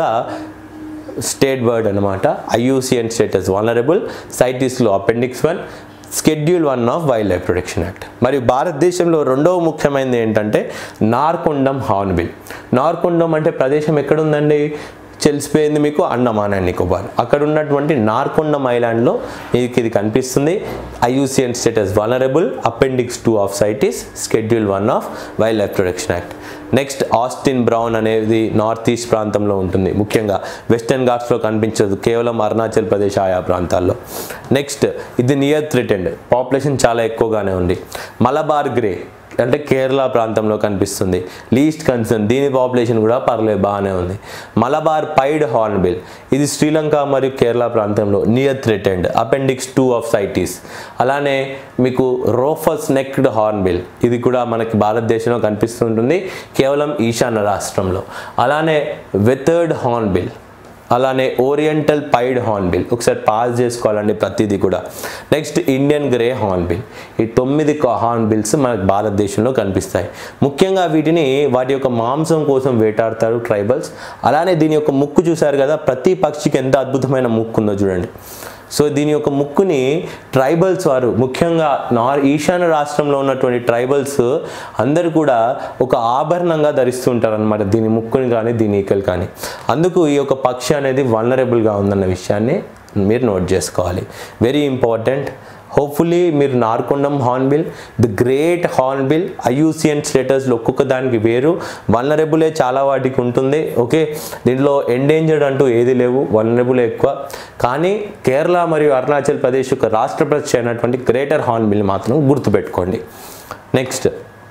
స్టేట్ బర్డ్ అనమాట ఐయూసిఎన్ స్టేటస్ వాలరబుల్ సైటిస్లో appendix one schedule one of wildlife protection act మరియు భారతదేశంలో రెండవ ముఖ్యమైనది ఏంటంటే నార్కొండం హార్న్బిల్ నార్కొండం అంటే ప్రదేశం ఎక్కడుందండి తెలిసిపోయింది మీకు అండమాన్ అండ్ నికోబార్ అక్కడ ఉన్నటువంటి నార్కొండం ఐలాండ్లో మీకు ఇది కనిపిస్తుంది IUCN status vulnerable appendix two of CITES schedule one of wildlife protection act next Austen brown అనేది నార్త్ ఈస్ట్ ప్రాంతంలో ఉంటుంది ముఖ్యంగా వెస్టర్న్ ఘాట్స్లో కనిపించదు కేవలం అరుణాచల్ ప్రదేశ్ ఆయా ప్రాంతాల్లో నెక్స్ట్ ఇది నియర్ థ్రిటెండ్ పాపులేషన్ చాలా ఎక్కువగానే ఉంది మలబార్ గ్రే అంటే కేరళ ప్రాంతంలో కనిపిస్తుంది లీస్ట్ కన్సర్న్ దీని పాపులేషన్ కూడా పర్లేదు బాగానే ఉంది మలబార్ పైడ్ హార్న్బిల్ ఇది శ్రీలంక మరియు కేరళ ప్రాంతంలో near threatened appendix two of CITES అలానే మీకు రోఫస్ నెక్డ్ హార్న్బిల్ ఇది కూడా మనకి భారతదేశంలో కనిపిస్తుంటుంది కేవలం ఈశాన్య రాష్ట్రంలో అలానే వెథర్డ్ హార్న్బిల్ అలానే ఓరియంటల్ పైడ్ హార్న్బిల్ ఒకసారి పాస్ చేసుకోవాలండి ప్రతిదీ కూడా నెక్స్ట్ ఇండియన్ గ్రే హార్న్బిల్ ఈ తొమ్మిది హార్న్బిల్స్ మనకు భారతదేశంలో కనిపిస్తాయి ముఖ్యంగా వీటిని వాటి యొక్క మాంసం కోసం వేటాడతారు ట్రైబల్స్ అలానే దీని యొక్క ముక్కు చూశారు కదా ప్రతి పక్షికి ఎంత అద్భుతమైన ముక్కు ఉందో చూడండి సో దీని యొక్క ముక్కుని ట్రైబల్స్ వారు ముఖ్యంగా నార్ ఈశాన్య రాష్ట్రంలో ఉన్నటువంటి ట్రైబల్స్ అందరూ కూడా ఒక ఆభరణంగా ధరిస్తుంటారు అనమాట దీని ముక్కుని కానీ దీని ఈకలు కానీ అందుకు ఈ యొక్క పక్షి అనేది వనరబుల్గా ఉందన్న విషయాన్ని మీరు నోట్ చేసుకోవాలి వెరీ ఇంపార్టెంట్ హోప్ఫుల్లీ మీరు Narcondam hornbill the great hornbill IUCN స్టేటస్లో ఒక్కొక్క దానికి వేరు వనరబులే చాలా వాటికి ఉంటుంది ఓకే దీంట్లో ఎండేంజర్డ్ అంటూ ఏది లేవు వనరబుల్ ఎక్కువ కానీ కేరళ మరియు అరుణాచల్ ప్రదేశ్ యొక్క రాష్ట్ర ప్రదేశ్ అయినటువంటి గ్రేటర్ హార్న్బిల్ మాత్రం గుర్తుపెట్టుకోండి నెక్స్ట్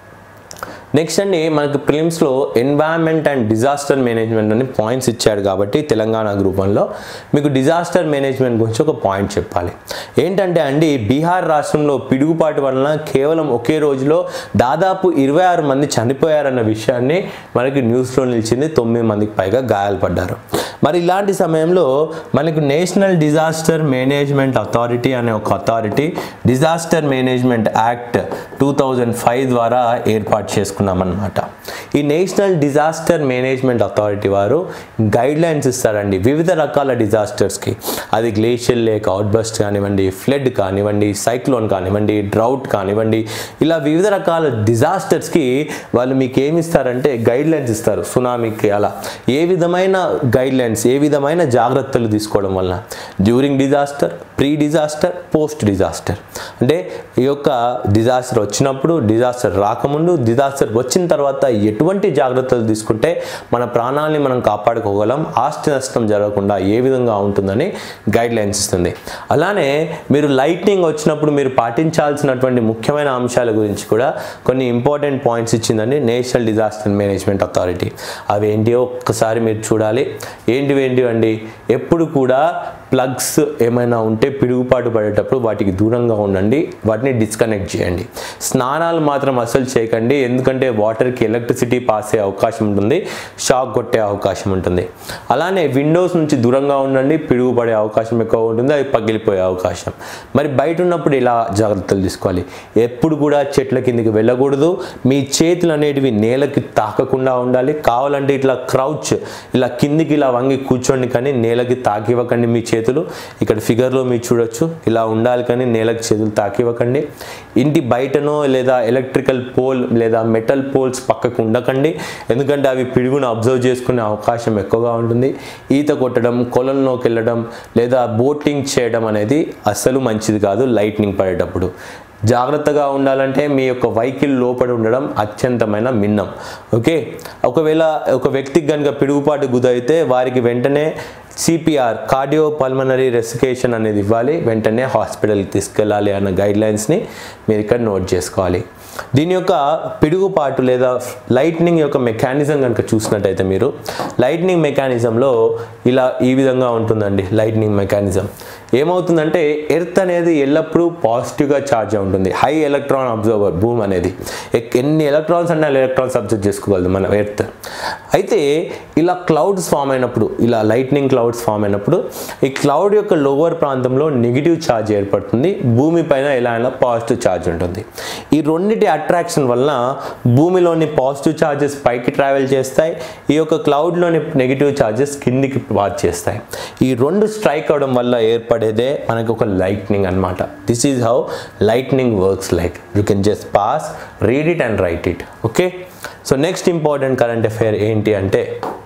నెక్స్ట్ అండి మనకు ఫిలిమ్స్లో ఎన్వైరన్మెంట్ అండ్ డిజాస్టర్ మేనేజ్మెంట్ అని పాయింట్స్ ఇచ్చాడు కాబట్టి తెలంగాణ గ్రూప్ వన్లో మీకు డిజాస్టర్ మేనేజ్మెంట్ గురించి ఒక పాయింట్ చెప్పాలి ఏంటంటే అండి బీహార్ రాష్ట్రంలో పిడుగుపాటు వలన కేవలం ఒకే రోజులో దాదాపు ఇరవై ఆరు మంది చనిపోయారన్న విషయాన్ని మనకి న్యూస్లో నిలిచింది తొమ్మిది మందికి పైగా గాయాలపడ్డారు మరి ఇలాంటి సమయంలో మనకు నేషనల్ డిజాస్టర్ మేనేజ్మెంట్ అథారిటీ అనే ఒక authority disaster management act two thousand five ద్వారా ఏర్పాటు చేసుకున్నామన్నమాట ఈ నేషనల్ డిజాస్టర్ మేనేజ్మెంట్ అథారిటీ వారు గైడ్ లైన్స్ ఇస్తారండి వివిధ రకాల డిజాస్టర్స్కి అది గ్లేషియల్ లేక్ అవుట్బస్ట్ కానివ్వండి ఫ్లడ్ కానివ్వండి సైక్లోన్ కానివ్వండి డ్రౌట్ కానివ్వండి ఇలా వివిధ రకాల డిజాస్టర్స్కి వాళ్ళు మీకు ఏమి ఇస్తారంటే గైడ్ లైన్స్ ఇస్తారు సునామీకి అలా ఏ విధమైన గైడ్ లైన్స్ ఏ విధమైన జాగ్రత్తలు తీసుకోవడం వలన during disaster pre disaster post disaster అంటే ఈ యొక్క డిజాస్టర్ వచ్చినప్పుడు డిజాస్టర్ రాకముందు డిజాస్టర్ వచ్చిన తర్వాత ఎటువంటి జాగ్రత్తలు తీసుకుంటే మన ప్రాణాలని మనం కాపాడుకోగలం ఆస్తి నష్టం జరగకుండా ఏ విధంగా ఉంటుందని గైడ్ లైన్స్ ఇస్తుంది అలానే మీరు లైట్నింగ్ వచ్చినప్పుడు మీరు పాటించాల్సినటువంటి ముఖ్యమైన అంశాల గురించి కూడా కొన్ని ఇంపార్టెంట్ పాయింట్స్ ఇచ్చిందండి నేషనల్ డిజాస్టర్ మేనేజ్మెంట్ అథారిటీ అవి ఏంటియో ఒక్కసారి మీరు చూడాలి ఏంటివి ఏంటివి అండి ఎప్పుడు కూడా ప్లగ్స్ ఏమైనా ఉంటే పిడుగుపాటు పడేటప్పుడు వాటికి దూరంగా ఉండండి వాటిని డిస్కనెక్ట్ చేయండి స్నానాలు మాత్రం అసలు చేయకండి ఎందుకంటే వాటర్కి ఎలక్ట్రిసిటీ పాస్ అయ్యే అవకాశం ఉంటుంది షాక్ కొట్టే అవకాశం ఉంటుంది అలానే విండోస్ నుంచి దూరంగా ఉండండి పిడుగు పడే అవకాశం ఎక్కువ ఉంటుంది అది పగిలిపోయే అవకాశం మరి బయట ఉన్నప్పుడు ఇలా జాగ్రత్తలు తీసుకోవాలి ఎప్పుడు కూడా చెట్ల కిందికి వెళ్ళకూడదు మీ చేతులు అనేటివి నేలకి తాకకుండా ఉండాలి కావాలంటే ఇట్లా క్రౌచ్ ఇలా కిందికి ఇలా వంగి కూర్చోండి కానీ నేలకి తాకివ్వకండి మీ చేతులు ఇక్కడ ఫిగర్లో మీరు చూడొచ్చు ఇలా ఉండాలి కానీ నేలకు చేతులు తాకివ్వకండి ఇంటి బయటనో లేదా ఎలక్ట్రికల్ పోల్ లేదా మెటల్ పోల్స్ పక్కకు ఉండకండి ఎందుకంటే అవి పిడుగును అబ్జర్వ్ చేసుకునే అవకాశం ఎక్కువగా ఉంటుంది ఈత కొట్టడం కొలంలోకి వెళ్ళడం లేదా బోటింగ్ చేయడం అనేది అస్సలు మంచిది కాదు లైట్నింగ్ పడేటప్పుడు జాగ్రత్తగా ఉండాలంటే మీ యొక్క వెహికల్ లోపల ఉండడం అత్యంతమైన మిన్నం ఓకే ఒకవేళ ఒక వ్యక్తికి కనుక పిడుగుపాటు గుదైతే వారికి వెంటనే సిపిఆర్ కార్డియో పల్మనరీ రెసికేషన్ అనేది ఇవ్వాలి వెంటనే హాస్పిటల్కి తీసుకెళ్ళాలి అన్న గైడ్ లైన్స్ని మీరు ఇక్కడ నోట్ చేసుకోవాలి దీని యొక్క పిడుగుపాటు లేదా లైట్నింగ్ యొక్క మెకానిజం కనుక చూసినట్టయితే మీరు లైట్నింగ్ మెకానిజంలో ఇలా ఈ విధంగా ఉంటుందండి లైట్నింగ్ మెకానిజం ఏమవుతుందంటే ఎర్త్ అనేది ఎల్లప్పుడూ పాజిటివ్గా ఛార్జ్ ఉంటుంది హై ఎలక్ట్రాన్ అబ్జర్వర్ భూమ్ అనేది ఎక్- ఎన్ని ఎలక్ట్రాన్స్ అన్న ఎలక్ట్రాన్స్ అబ్జర్వ్ చేసుకోగలదు మన ఎర్త్ అయితే ఇలా క్లౌడ్స్ ఫామ్ అయినప్పుడు ఇలా లైట్నింగ్ క్లౌడ్స్ ఫామ్ అయినప్పుడు ఈ క్లౌడ్ యొక్క లోవర్ ప్రాంతంలో నెగిటివ్ ఛార్జ్ ఏర్పడుతుంది భూమి పైన ఎలా అయినా పాజిటివ్ ఛార్జ్ ఉంటుంది ఈ రెండింటి అట్రాక్షన్ వలన భూమిలోని పాజిటివ్ ఛార్జెస్ పైకి ట్రావెల్ చేస్తాయి ఈ యొక్క క్లౌడ్లోని నెగిటివ్ ఛార్జెస్ కిందికి పాస్ చేస్తాయి ఈ రెండు స్ట్రైక్ అవడం వల్ల ఏర్పడేదే మనకు ఒక లైట్నింగ్ అన్నమాట this is how lightning works like you can just pass read it and write it okay so next important current affair ఏంటి అంటే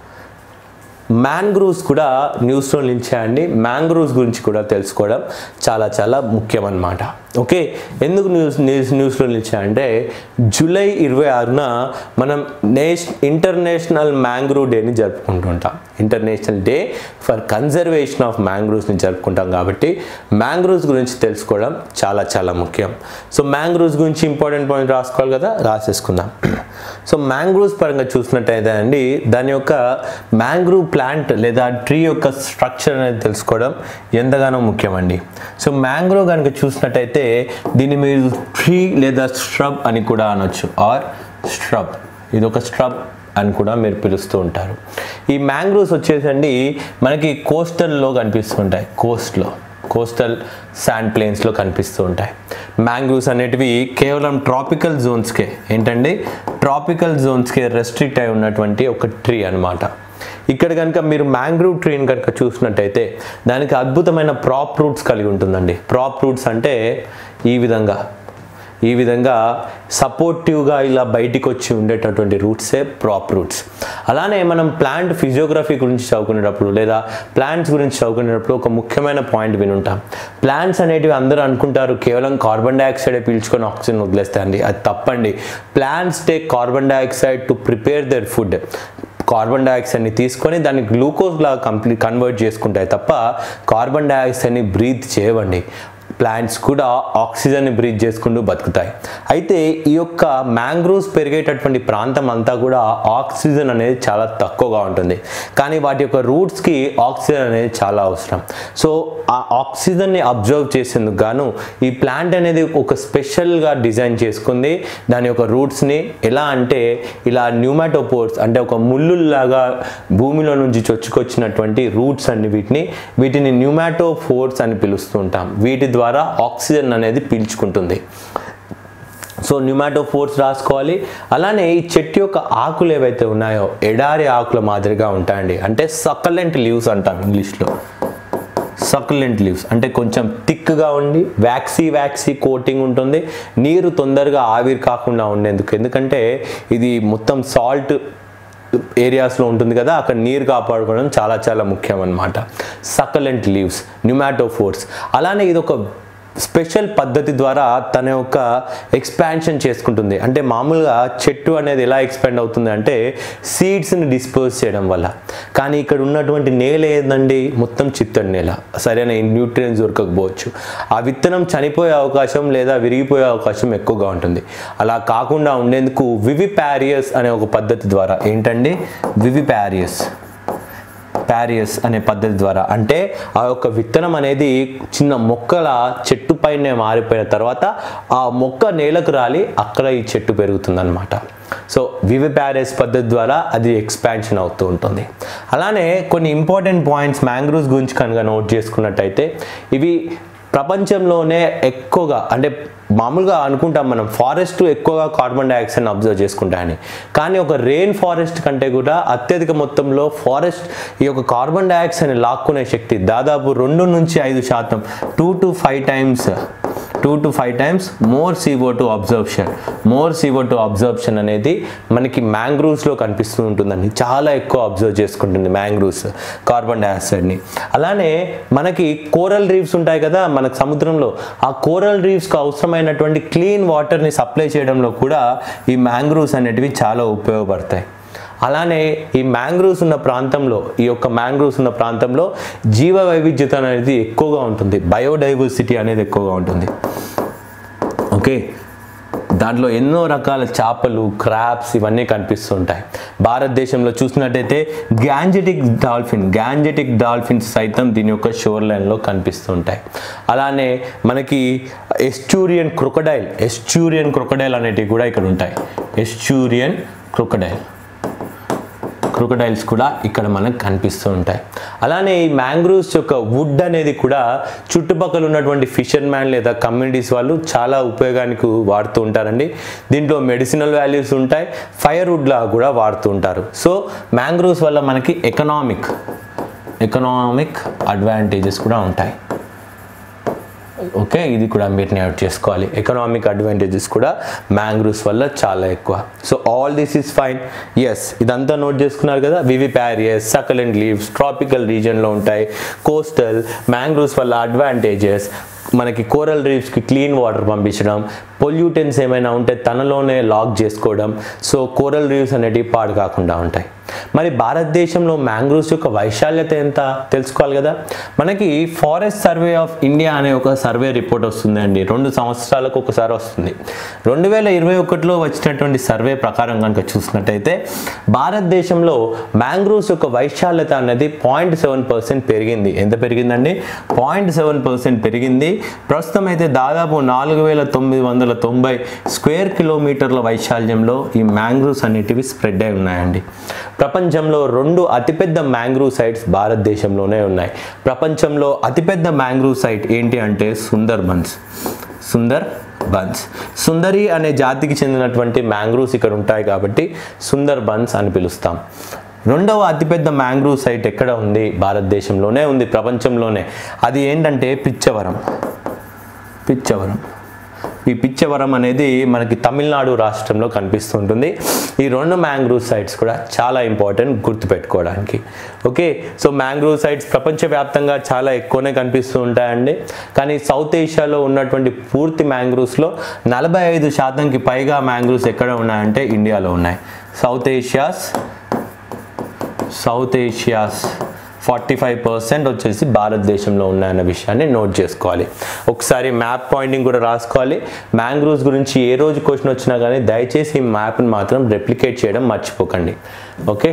మ్యాంగ్రూవ్స్ కూడా న్యూస్లో నిలిచాయండి మ్యాంగ్రూవ్స్ గురించి కూడా తెలుసుకోవడం చాలా చాలా ముఖ్యం అన్నమాట ఓకే ఎందుకు న్యూస్ న్యూస్ న్యూస్లో నిలిచాయంటే జూలై ఇరవై ఆరున మనం నేష్ ఇంటర్నేషనల్ మ్యాంగ్రూవ్ డేని జరుపుకుంటుంటాం international day for conservation of మ్యాంగ్రూవ్స్ని జరుపుకుంటాం కాబట్టి మ్యాంగ్రూవ్స్ గురించి తెలుసుకోవడం చాలా చాలా ముఖ్యం సో మ్యాంగ్రూవ్స్ గురించి ఇంపార్టెంట్ పాయింట్ రాసుకోవాలి కదా రాసేసుకుందాం సో మ్యాంగ్రూవ్స్ పరంగా చూసినట్టయితే అండి దాని యొక్క మ్యాంగ్రూవ్ ప్లాంట్ లేదా ట్రీ యొక్క స్ట్రక్చర్ అనేది తెలుసుకోవడం ఎంతగానో ముఖ్యమండి సో మ్యాంగ్రోవ్ కనుక చూసినట్టయితే దీన్ని మీరు ట్రీ లేదా స్ట్రబ్ అని కూడా అనొచ్చు ఆర్ స్ట్రబ్ ఇది ఒక స్ట్రబ్ అని కూడా మీరు పిలుస్తూ ఉంటారు ఈ మ్యాంగ్రూవ్స్ వచ్చేసండి మనకి కోస్టల్లో కనిపిస్తుంటాయి కోస్ట్లో కోస్టల్ శాండ్ ప్లేన్స్లో కనిపిస్తూ ఉంటాయి మ్యాంగ్రూవ్స్ అనేటివి కేవలం ట్రాపికల్ జోన్స్కే ఏంటండి ట్రాపికల్ జోన్స్కే రెస్ట్రిక్ట్ అయి ఉన్నటువంటి ఒక ట్రీ అన్నమాట ఇక్కడ కనుక మీరు మ్యాంగ్రూవ్ ట్రీని కనుక చూసినట్టయితే దానికి అద్భుతమైన ప్రాప్ రూట్స్ కలిగి ఉంటుందండి ప్రాప్ రూట్స్ అంటే ఈ విధంగా ఈ విధంగా సపోర్టివ్గా ఇలా బయటికి వచ్చి ఉండేటటువంటి రూట్సే ప్రాప్ రూట్స్ అలానే మనం ప్లాంట్ ఫిజియోగ్రఫీ గురించి చదువుకునేటప్పుడు లేదా ప్లాంట్స్ గురించి చదువుకునేటప్పుడు ఒక ముఖ్యమైన పాయింట్ వినుంటాం ప్లాంట్స్ అనేటివి అందరూ అనుకుంటారు కేవలం కార్బన్ డైఆక్సైడే పీల్చుకొని ఆక్సిజన్ వదిలేస్తాయండి అది తప్పండి plants take carbon dioxide to prepare their food carbon డైఆక్సైడ్ని తీసుకొని దాన్ని గ్లూకోజ్ లాగా కంప్లీట్ కన్వర్ట్ చేసుకుంటాయి తప్ప కార్బన్ డైఆక్సైడ్ని బ్రీత్ చేయవండి ప్లాంట్స్ కూడా ఆక్సిజన్ని బ్రీత్ చేసుకుంటూ బతుకుతాయి అయితే ఈ యొక్క మ్యాంగ్రూవ్స్ పెరిగేటటువంటి ప్రాంతం అంతా కూడా ఆక్సిజన్ అనేది చాలా తక్కువగా ఉంటుంది కానీ వాటి యొక్క రూట్స్కి ఆక్సిజన్ అనేది చాలా అవసరం సో ఆ ఆక్సిజన్ని అబ్జర్వ్ చేసేందుకు గాను ఈ ప్లాంట్ అనేది ఒక స్పెషల్గా డిజైన్ చేసుకుంది దాని యొక్క రూట్స్ని ఎలా అంటే ఇలా న్యూమాటోపోర్స్ అంటే ఒక ముళ్ళుల్లాగా భూమిలో నుంచి చొచ్చుకొచ్చినటువంటి రూట్స్ అన్ని వీటిని వీటిని న్యూమాటోఫోర్స్ అని పిలుస్తూ ఉంటాం వీటి ద్వారా ఆక్సిజన్ అనేది పీల్చుకుంటుంది సో న్యూమాటోఫోర్స్ రాసుకోవాలి అలానే ఈ చెట్టు యొక్క ఆకులు ఏవైతే ఉన్నాయో ఎడారి ఆకుల మాదిరిగా ఉంటాయండి అంటే సకలెంట్ లీవ్స్ అంటాం ఇంగ్లీష్లో సకులెంట్ లీవ్స్ అంటే కొంచెం థిక్గా ఉండి వ్యాక్సీ వ్యాక్సీ కోటింగ్ ఉంటుంది నీరు తొందరగా ఆవిరి కాకుండా ఉండేందుకు ఎందుకంటే ఇది మొత్తం సాల్ట్ ఏరియాస్లో ఉంటుంది కదా అక్కడ నీరు కాపాడుకోవడం చాలా చాలా ముఖ్యం అనమాట సకలెంట్ లీవ్స్ న్యూమాటోఫోర్స్ అలానే ఇది ఒక స్పెషల్ పద్ధతి ద్వారా తన యొక్క ఎక్స్పాన్షన్ చేసుకుంటుంది అంటే మామూలుగా చెట్టు అనేది ఎలా ఎక్స్పాండ్ అవుతుంది అంటే సీడ్స్ని డిస్పోజ్ చేయడం వల్ల కానీ ఇక్కడ ఉన్నటువంటి నేల ఏందండి మొత్తం చిత్తడి నేల సరైన న్యూట్రియన్స్ దొరకకపోవచ్చు ఆ విత్తనం చనిపోయే అవకాశం లేదా విరిగిపోయే అవకాశం ఎక్కువగా ఉంటుంది అలా కాకుండా ఉండేందుకు వివిపారియస్ అనే ఒక పద్ధతి ద్వారా ఏంటండి వివిపారియస్ ప్యారియస్ అనే పద్ధతి ద్వారా అంటే ఆ యొక్క విత్తనం అనేది చిన్న మొక్కల చెట్టు పైనే మారిపోయిన తర్వాత ఆ మొక్క నేలకు రాలి అక్కడ ఈ చెట్టు పెరుగుతుంది సో వివిపారియస్ పద్ధతి ద్వారా అది ఎక్స్పాన్షన్ అవుతూ ఉంటుంది అలానే కొన్ని ఇంపార్టెంట్ పాయింట్స్ మ్యాంగ్రూవ్స్ గురించి కనుక నోట్ చేసుకున్నట్టయితే ఇవి ప్రపంచంలోనే ఎక్కువగా అంటే మామూలుగా అనుకుంటాం మనం ఫారెస్ట్ ఎక్కువగా కార్బన్ డైఆక్సైడ్ అబ్జర్వ్ చేసుకుంటాయని కానీ ఒక రెయిన్ ఫారెస్ట్ కంటే కూడా అత్యధిక మొత్తంలో ఫారెస్ట్ ఈ యొక్క కార్బన్ డైఆక్సైడ్ని లాక్కునే శక్తి దాదాపు రెండు నుంచి ఐదు శాతం two to five times two to five times more CO two absorption more CO two absorption అనేది మనకి మ్యాంగ్రూవ్స్లో కనిపిస్తూ ఉంటుందండి చాలా ఎక్కువ అబ్జర్వ్ చేసుకుంటుంది మ్యాంగ్రూవ్స్ కార్బన్ డైఆక్సైడ్ని అలానే మనకి కోరల్ రీఫ్స్ ఉంటాయి కదా మనకు సముద్రంలో ఆ కోరల్ రీఫ్స్కి అవసరమైనటువంటి క్లీన్ వాటర్ని సప్లై చేయడంలో కూడా ఈ మ్యాంగ్రూవ్స్ అనేటివి చాలా ఉపయోగపడతాయి అలానే ఈ మ్యాంగ్రూవ్స్ ఉన్న ప్రాంతంలో ఈ యొక్క మ్యాంగ్రూవ్స్ ఉన్న ప్రాంతంలో జీవ వైవిధ్యత అనేది ఎక్కువగా ఉంటుంది బయోడైవర్సిటీ అనేది ఎక్కువగా ఉంటుంది ఓకే దాంట్లో ఎన్నో రకాల చేపలు క్రాబ్స్ ఇవన్నీ కనిపిస్తుంటాయి భారతదేశంలో చూసినట్టయితే గ్యాంజెటిక్ డాల్ఫిన్ గ్యాంజెటిక్ డాల్ఫిన్స్ సైతం దీని యొక్క షోర్ లైన్లో కనిపిస్తుంటాయి అలానే మనకి ఎస్చూరియన్ క్రొకడైల్ ఎస్చూరియన్ క్రొకడైల్ అనేటివి కూడా ఇక్కడ ఉంటాయి ఎస్చూరియన్ క్రొకడైల్ క్రొకడైల్స్ కూడా ఇక్కడ మనకు కనిపిస్తూ ఉంటాయి అలానే ఈ మ్యాంగ్రూవ్స్ యొక్క వుడ్ అనేది కూడా చుట్టుపక్కల ఉన్నటువంటి ఫిషర్ మ్యాన్ లేదా కమ్యూనిటీస్ వాళ్ళు చాలా ఉపయోగానికి వాడుతూ ఉంటారండి దీంట్లో మెడిసినల్ వాల్యూస్ ఉంటాయి ఫైర్ వుడ్లా కూడా వాడుతూ ఉంటారు సో మ్యాంగ్రూవ్స్ వల్ల మనకి ఎకనామిక్ ఎకనామిక్ అడ్వాంటేజెస్ కూడా ఉంటాయి ఓకే ఇది కూడా మీరు నోట్ చేసుకోవాలి ఎకనామిక్ అడ్వాంటేజెస్ కూడా మ్యాంగ్రూవ్స్ వల్ల చాలా ఎక్కువ so all this is fine yes ఇదంతా నోట్ చేసుకున్నారు కదా viviparous succulent leaves tropical రీజియన్లో ఉంటాయి కోస్టల్ మ్యాంగ్రూవ్స్ వల్ల అడ్వాంటేజెస్ మనకి కోరల్ రీఫ్స్కి క్లీన్ వాటర్ పంపించడం పొల్యూటెన్స్ ఏమైనా ఉంటే తనలోనే లాక్ చేసుకోవడం సో కోరల్ రీఫ్స్ అనేటివి పాడు కాకుండా ఉంటాయి మరి భారతదేశంలో మ్యాంగ్రూవ్స్ యొక్క వైశాల్యత ఎంత తెలుసుకోవాలి కదా మనకి ఫారెస్ట్ సర్వే ఆఫ్ ఇండియా అనే ఒక సర్వే రిపోర్ట్ వస్తుంది అండి రెండు సంవత్సరాలకు ఒకసారి వస్తుంది రెండు వేల ఇరవై ఒకటిలో వచ్చినటువంటి సర్వే ప్రకారం కనుక చూసినట్టయితే భారతదేశంలో మ్యాంగ్రూవ్స్ యొక్క వైశాల్యత అనేది పాయింట్ సెవెన్ పర్సెంట్ పెరిగింది ఎంత పెరిగిందండి పాయింట్ సెవెన్ పర్సెంట్ పెరిగింది ప్రస్తుతం అయితే దాదాపు నాలుగు వేల తొమ్మిది వందల వందల తొంభై స్క్వేర్ కిలోమీటర్ల వైశాల్యంలో ఈ మ్యాంగ్రూవ్స్ అనేటివి స్ప్రెడ్ అయి ఉన్నాయండి ప్రపంచంలో రెండు అతిపెద్ద మ్యాంగ్రూవ్ సైట్స్ భారతదేశంలోనే ఉన్నాయి ప్రపంచంలో అతిపెద్ద మ్యాంగ్రూవ్ సైట్ ఏంటి అంటే సుందర్బన్స్ సుందర్ బన్స్ సుందరి అనే జాతికి చెందినటువంటి మ్యాంగ్రూవ్స్ ఇక్కడ ఉంటాయి కాబట్టి సుందర్ బన్స్ అని పిలుస్తాం రెండవ అతిపెద్ద మ్యాంగ్రూవ్ సైట్ ఎక్కడ ఉంది భారతదేశంలోనే ఉంది ప్రపంచంలోనే అది ఏంటంటే పిచ్చవరం పిచ్చవరం ఈ పిచ్చవరం అనేది మనకి తమిళనాడు రాష్ట్రంలో కనిపిస్తుంటుంది ఈ రెండు మ్యాంగ్రూవ్ సైట్స్ కూడా చాలా ఇంపార్టెంట్ గుర్తుపెట్టుకోవడానికి ఓకే సో మ్యాంగ్రూవ్ సైట్స్ ప్రపంచవ్యాప్తంగా చాలా ఎక్కువనే కనిపిస్తూ ఉంటాయండి కానీ సౌత్ ఏషియాలో ఉన్నటువంటి పూర్తి మ్యాంగ్రూవ్స్లో నలభై ఐదు శాతంకి పైగా మ్యాంగ్రూవ్స్ ఎక్కడ ఉన్నాయంటే ఇండియాలో ఉన్నాయి south Asia's south Asia's forty five percent వచ్చేసి భారతదేశంలో ఉన్నాయన్న విషయాన్ని నోట్ చేసుకోవాలి ఒకసారి మ్యాప్ పాయింటింగ్ కూడా రాసుకోవాలి మ్యాంగ్రూవ్స్ గురించి ఏ రోజు క్వశ్చన్ వచ్చినా కానీ దయచేసి ఈ మ్యాప్ని మాత్రం రెప్లికేట్ చేయడం మర్చిపోకండి ఓకే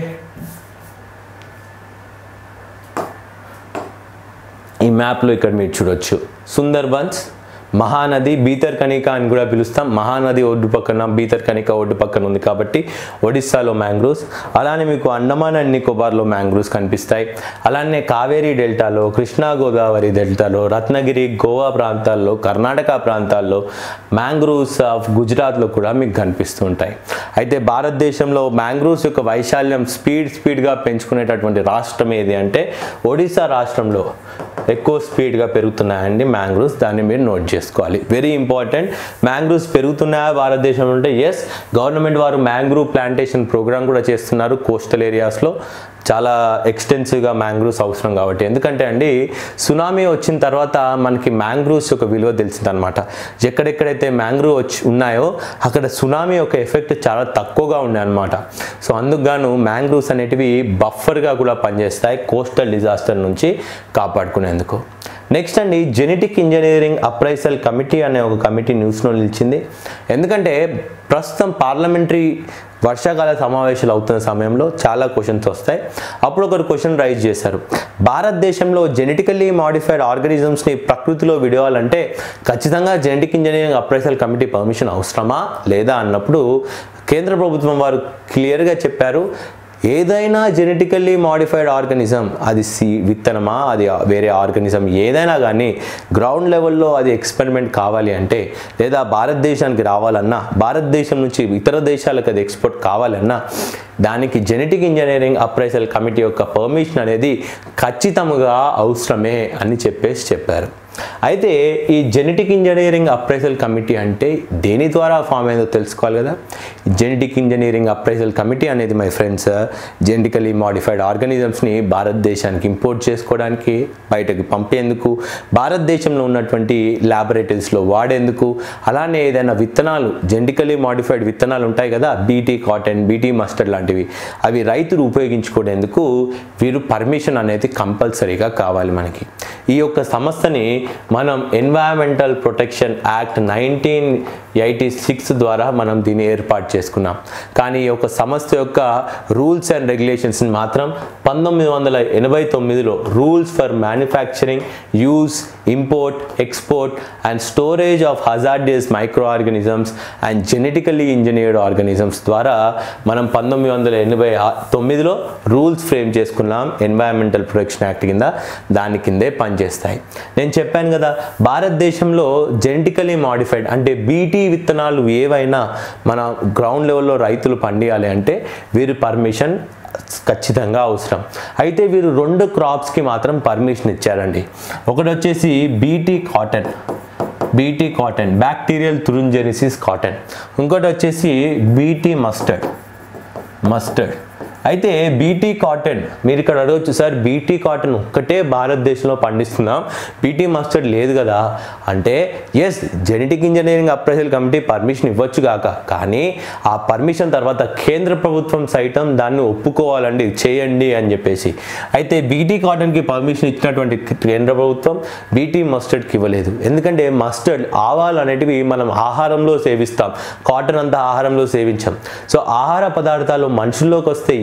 ఈ మ్యాప్లో ఇక్కడ మీరు చూడొచ్చు సుందర్బన్స్ మహానది బీతర్ కనిక అని కూడా పిలుస్తాం మహానది ఒడ్డు పక్కన బీతర్ కనిక ఒడ్డు పక్కన ఉంది కాబట్టి ఒడిస్సాలో మ్యాంగ్రూవ్స్ అలానే మీకు అండమాన్ అండ్ నికోబార్లో మ్యాంగ్రూవ్స్ కనిపిస్తాయి అలానే కావేరీ డెల్టాలో కృష్ణా గోదావరి డెల్టాలో రత్నగిరి గోవా ప్రాంతాల్లో కర్ణాటక ప్రాంతాల్లో మ్యాంగ్రూవ్స్ ఆఫ్ గుజరాత్లో కూడా మీకు కనిపిస్తూ ఉంటాయి అయితే భారతదేశంలో మ్యాంగ్రూవ్స్ యొక్క వైశాల్యం స్పీడ్ స్పీడ్గా పెంచుకునేటటువంటి రాష్ట్రం ఏది అంటే ఒడిశా రాష్ట్రంలో ఎక్కువ స్పీడ్గా పెరుగుతున్నాయండి మ్యాంగ్రూవ్స్ దాన్ని మీరు నోట్ చేసుకోవాలి వెరీ ఇంపార్టెంట్ మ్యాంగ్రూవ్స్ పెరుగుతున్నాయా భారతదేశంలో అంటే ఎస్ గవర్నమెంట్ వారు మ్యాంగ్రూవ్ ప్లాంటేషన్ ప్రోగ్రామ్ కూడా చేస్తున్నారు కోస్టల్ ఏరియాస్లో చాలా ఎక్స్టెన్సివ్గా మ్యాంగ్రూవ్స్ అవసరం కాబట్టి ఎందుకంటే అండి సునామీ వచ్చిన తర్వాత మనకి మ్యాంగ్రూవ్స్ యొక్క విలువ తెలిసిందనమాట ఎక్కడెక్కడైతే మ్యాంగ్రూవ్ వచ్చి ఉన్నాయో అక్కడ సునామీ యొక్క ఎఫెక్ట్ చాలా తక్కువగా ఉన్నాయి అనమాట సో అందుకు గాను మ్యాంగ్రూవ్స్ అనేటివి బఫర్గా కూడా పనిచేస్తాయి కోస్టల్ డిజాస్టర్ నుంచి కాపాడుకునేందుకు నెక్స్ట్ అండి జెనెటిక్ ఇంజనీరింగ్ అప్రైసల్ కమిటీ అనే ఒక కమిటీ న్యూస్లో నిలిచింది ఎందుకంటే ప్రస్తుతం పార్లమెంటరీ వర్షాకాల సమావేశాలు అవుతున్న సమయంలో చాలా క్వశ్చన్స్ వస్తాయి అప్పుడు ఒకరు క్వశ్చన్ రైజ్ చేశారు భారతదేశంలో జెనెటికల్లీ మాడిఫైడ్ ఆర్గనిజమ్స్ని ప్రకృతిలో విడవాలంటే ఖచ్చితంగా genetic engineering appraisal committee permission అవసరమా లేదా అన్నప్పుడు కేంద్ర ప్రభుత్వం వారు క్లియర్గా చెప్పారు ఏదైనా జెనెటికల్లీ మాడిఫైడ్ ఆర్గనిజం అది సి విత్తనమా అది వేరే ఆర్గనిజం ఏదైనా కానీ గ్రౌండ్ లెవెల్లో అది ఎక్స్పెరిమెంట్ కావాలి అంటే లేదా భారతదేశానికి రావాలన్నా భారతదేశం నుంచి ఇతర దేశాలకు అది ఎక్స్పోర్ట్ కావాలన్నా దానికి జెనెటిక్ ఇంజనీరింగ్ అప్రైసల్ కమిటీ యొక్క పర్మిషన్ అనేది ఖచ్చితంగా అవసరమే అని చెప్పేసి చెప్పారు అయితే ఈ జెనెటిక్ ఇంజనీరింగ్ అప్రైసల్ కమిటీ అంటే దేని ద్వారా ఫామ్ అయిందో తెలుసుకోవాలి కదా జెనెటిక్ ఇంజనీరింగ్ అప్రైసల్ కమిటీ అనేది మై ఫ్రెండ్స్ జెనెటికలీ మాడిఫైడ్ ఆర్గానిజమ్స్ని భారతదేశానికి ఇంపోర్ట్ చేసుకోవడానికి బయటకు పంపేందుకు భారతదేశంలో ఉన్నటువంటి ల్యాబొరేటరీస్లో వాడేందుకు అలానే ఏదైనా విత్తనాలు జెనెటికలీ మాడిఫైడ్ విత్తనాలు ఉంటాయి కదా బీటీ కాటన్ బీటీ మస్టర్డ్ లాంటివి అవి రైతులు ఉపయోగించుకునేందుకు వీరు పర్మిషన్ అనేది కంపల్సరీగా కావాలి మనకి ఈ యొక్క సంస్థని మనం environmental protection act nineteen eighty six ద్వారా మనం దీన్ని ఏర్పాటు చేసుకున్నాం కానీ ఈ యొక్క సంస్థ యొక్క రూల్స్ అండ్ రెగ్యులేషన్స్ని మాత్రం పంతొమ్మిది వందల ఎనభై తొమ్మిదిలో rules for manufacturing use import export and storage of hazardous micro organisms and genetically engineered organisms ద్వారా మనం పంతొమ్మిది వందల ఎనభై తొమ్మిదిలో రూల్స్ ఫ్రేమ్ చేసుకున్నాం ఎన్వైరన్మెంటల్ ప్రొటెక్షన్ యాక్ట్ కింద దాని కిందే పనిచేస్తాయి నేను చెప్పాను కదా భారతదేశంలో జెనెటికలీ మాడిఫైడ్ అంటే బీటీ విత్తనాలు ఏవైనా మన గ్రౌండ్ లెవెల్లో రైతులు పండియాలి అంటే వీరి పర్మిషన్ ఖచ్చితంగా అవసరం అయితే వీరు రెండు క్రాప్స్కి మాత్రం పర్మిషన్ ఇచ్చారండి ఒకటి వచ్చేసి BT cotton BT cotton bacterial thuringiensis cotton ఇంకోటి వచ్చేసి బీటీ మస్టర్డ్ మస్టర్డ్ అయితే బీటీ కాటన్ మీరు ఇక్కడ అడగచ్చు సార్ బీటీ కాటన్ ఒక్కటే భారతదేశంలో పండిస్తున్నాం బీటీ మస్టర్డ్ లేదు కదా అంటే yes genetic engineering appraisal committee permission ఇవ్వచ్చు కాక కానీ ఆ పర్మిషన్ తర్వాత కేంద్ర ప్రభుత్వం సైతం దాన్ని ఒప్పుకోవాలండి చేయండి అని చెప్పేసి అయితే బీటీ కాటన్కి పర్మిషన్ ఇచ్చినటువంటి కేంద్ర ప్రభుత్వం బీటీ మస్టర్డ్కి ఇవ్వలేదు ఎందుకంటే మస్టర్డ్ ఆవాలు అనేటివి మనం ఆహారంలో సేవిస్తాం కాటన్ అంతా ఆహారంలో సేవించాం సో ఆహార పదార్థాలు మనుషుల్లోకి వస్తే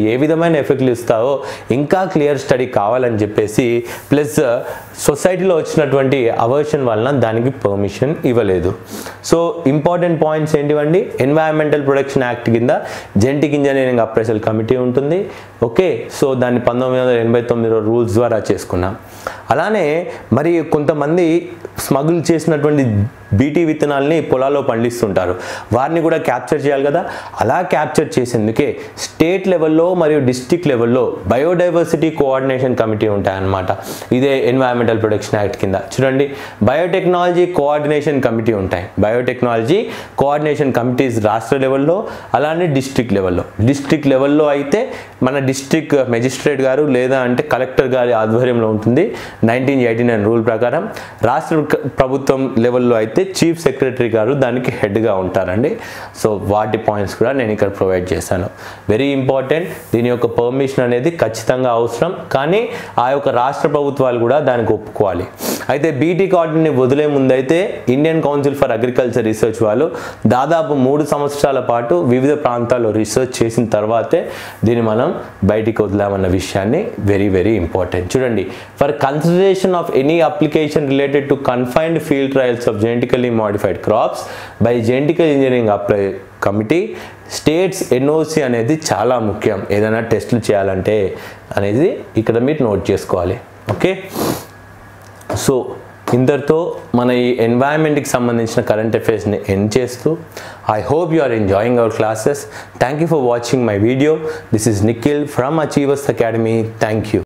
ఏ విధమైన ఎఫెక్ట్లు ఇస్తావో ఇంకా క్లియర్ స్టడీ కావాలని చెప్పేసి ప్లస్ సొసైటీలో వచ్చినటువంటి అవర్షన్ వలన దానికి పర్మిషన్ ఇవ్వలేదు సో ఇంపార్టెంట్ పాయింట్స్ ఏంటివండి ఎన్వైరన్మెంటల్ ప్రొడక్షన్ యాక్ట్ కింద జెంటిక్ ఇంజనీరింగ్ అప్రైసల్ కమిటీ ఉంటుంది ఓకే సో దాన్ని పంతొమ్మిది వందల ఎనభై తొమ్మిదిలో రూల్స్ ద్వారా చేసుకున్నాం అలానే మరి కొంతమంది స్మగుల్ చేసినటువంటి బీటీ విత్తనాల్ని పొలాల్లో పండిస్తుంటారు వారిని కూడా క్యాప్చర్ చేయాలి కదా అలా క్యాప్చర్ చేసేందుకే స్టేట్ లెవెల్లో మరియు డిస్ట్రిక్ట్ లెవెల్లో బయోడైవర్సిటీ కోఆర్డినేషన్ కమిటీ ఉంటాయన్నమాట ఇదే ఎన్వైరన్మెంటల్ ప్రొటెక్షన్ యాక్ట్ కింద చూడండి బయోటెక్నాలజీ కోఆర్డినేషన్ కమిటీ ఉంటాయి బయోటెక్నాలజీ కోఆర్డినేషన్ కమిటీస్ రాష్ట్ర లెవెల్లో అలానే డిస్ట్రిక్ట్ లెవెల్లో డిస్ట్రిక్ట్ లెవెల్లో అయితే మన డిస్ట్రిక్ట్ మెజిస్ట్రేట్ గారు లేదా అంటే కలెక్టర్ గారి ఆధ్వర్యంలో ఉంటుంది నైన్టీన్ ఎయిటీ నైన్ రూల్ ప్రకారం రాష్ట్ర క- ప్రభుత్వం లెవెల్లో అయితే చీఫ్ సెక్రటరీ గారు దానికి హెడ్గా ఉంటారండి సో వాటి పాయింట్స్ కూడా నేను ఇక్కడ ప్రొవైడ్ చేశాను వెరీ ఇంపార్టెంట్ దీని యొక్క పర్మిషన్ అనేది ఖచ్చితంగా అవసరం కానీ ఆ యొక్క రాష్ట్ర ప్రభుత్వాలు కూడా దానికి ఒప్పుకోవాలి అయితే బీటీ కార్డుని వదిలే ముందైతే Indian council for agriculture research వాళ్ళు దాదాపు మూడు సంవత్సరాల పాటు వివిధ ప్రాంతాల్లో రీసెర్చ్ చేసిన తర్వాతే దీన్ని మనం బయటికి వదిలామన్న విషయాన్ని వెరీ వెరీ ఇంపార్టెంట్ చూడండి for consideration of any application related to confined field trials of genetically modified crops by genetical engineering apply committee states NOC అనేది చాలా ముఖ్యం ఏదైనా టెస్టులు చేయాలంటే అనేది ఇక్కడ మీరు నోట్ చేసుకోవాలి ఓకే సో ఇంతటితో మన ఈ ఎన్వైరన్మెంట్కి సంబంధించిన కరెంట్ అఫైర్స్ని ఎండ్ చేస్తూ I hope you are enjoying our classes thank you for watching my video this is Nikhil from Achievers Academy thank you